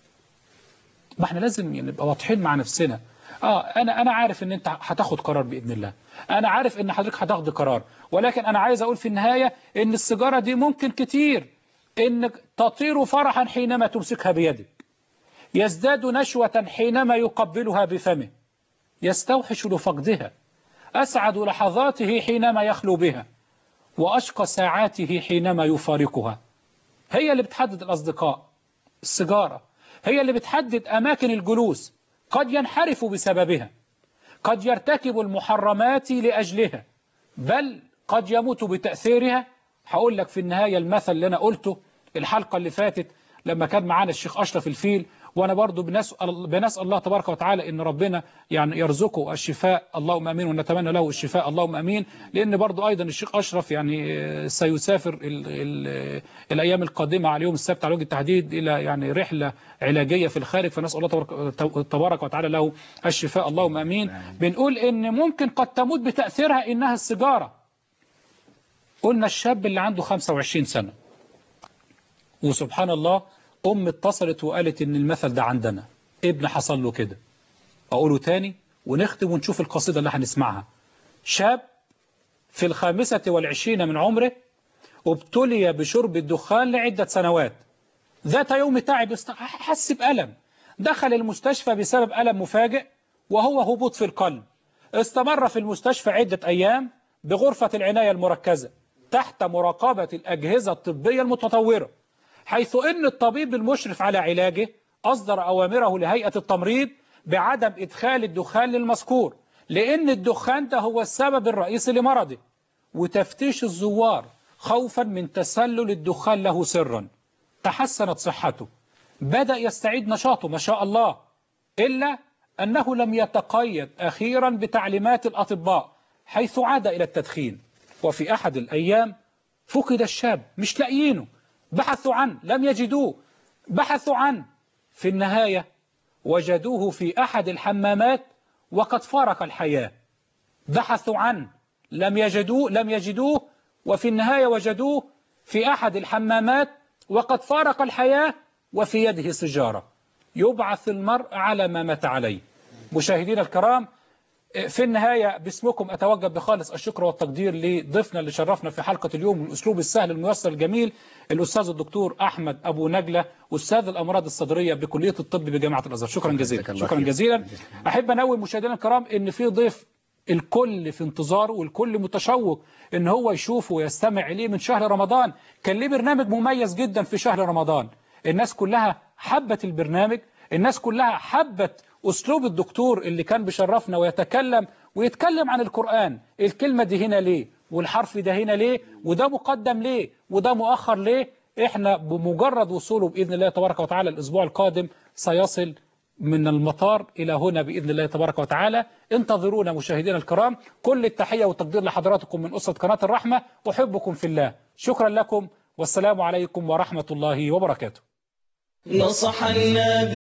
ما احنا لازم نبقى واضحين مع نفسنا اه انا انا عارف ان انت هتاخد قرار باذن الله انا عارف ان حضرتك هتاخد قرار ولكن انا عايز اقول في النهايه ان السيجاره دي ممكن كتير انك تطير فرحا حينما تمسكها بيدك يزداد نشوة حينما يقبلها بفمه يستوحش لفقدها أسعد لحظاته حينما يخلو بها وأشقى ساعاته حينما يفارقها هي اللي بتحدد الأصدقاء السيجارة هي اللي بتحدد أماكن الجلوس قد ينحرف بسببها قد يرتكب المحرمات لأجلها بل قد يموت بتأثيرها هقول لك في النهاية المثل اللي أنا قلته الحلقة اللي فاتت لما كان معانا الشيخ أشرف الفيل وأنا برضو بنسأل, بنسأل الله تبارك وتعالى إن ربنا يعني يرزقه الشفاء اللهم أمين ونتمنى له الشفاء اللهم أمين لأن برضو أيضا الشيخ أشرف يعني سيسافر ال ال الأيام القادمة على يوم السبت على وجه التحديد إلى يعني رحلة علاجية في الخارج فنسأل الله تبارك, تبارك وتعالى له الشفاء اللهم أمين بنقول إن ممكن قد تموت بتأثيرها إنها السيجارة قلنا الشاب اللي عنده 25 سنة وسبحان الله أم اتصلت وقالت إن المثل ده عندنا ابن حصل له كده أقوله تاني ونختم ونشوف القصيدة اللي هنسمعها شاب في الخامسة والعشرين من عمره ابتلي بشرب الدخان لعدة سنوات ذات يوم تعب حس بألم دخل المستشفى بسبب ألم مفاجئ وهو هبوط في القلب استمر في المستشفى عدة أيام بغرفة العناية المركزة تحت مراقبة الأجهزة الطبية المتطورة حيث أن الطبيب المشرف على علاجه أصدر أوامره لهيئة التمريض بعدم إدخال الدخان للمذكور لأن الدخان ده هو السبب الرئيسي لمرضه وتفتيش الزوار خوفا من تسلل الدخان له سرا تحسنت صحته بدأ يستعيد نشاطه ما شاء الله إلا أنه لم يتقيد أخيرا بتعليمات الأطباء حيث عاد إلى التدخين وفي أحد الأيام فقد الشاب مش لاقيينه بحثوا عنه لم يجدوه بحثوا عنه في النهاية وجدوه في أحد الحمامات وقد فارق الحياة بحثوا عنه لم يجدوه لم يجدوه وفي النهاية وجدوه في أحد الحمامات وقد فارق الحياة وفي يده سجارة يبعث المرء على ما مات عليه مشاهدينا الكرام في النهاية باسمكم أتوجه بخالص الشكر والتقدير لضيفنا اللي شرفنا في حلقة اليوم بالأسلوب السهل الميسر الجميل الأستاذ الدكتور أحمد أبو نجلة أستاذ الأمراض الصدرية بكلية الطب بجامعة الأزهر شكرا جزيلا شكرا جزيلا أحب أنوه مشاهدينا الكرام إن في ضيف الكل في انتظاره والكل متشوق ان هو يشوفه ويستمع اليه من شهر رمضان كان ليه برنامج مميز جدا في شهر رمضان الناس كلها حبت البرنامج الناس كلها حبت أسلوب الدكتور اللي كان بيشرفنا ويتكلم ويتكلم عن القرآن الكلمة دي هنا ليه والحرف ده هنا ليه وده مقدم ليه وده مؤخر ليه احنا بمجرد وصوله بإذن الله تبارك وتعالى الأسبوع القادم سيصل من المطار إلى هنا بإذن الله تبارك وتعالى انتظرونا مشاهدينا الكرام كل التحية والتقدير لحضراتكم من أسرة قناة الرحمة أحبكم في الله شكرا لكم والسلام عليكم ورحمة الله وبركاته نصح النبي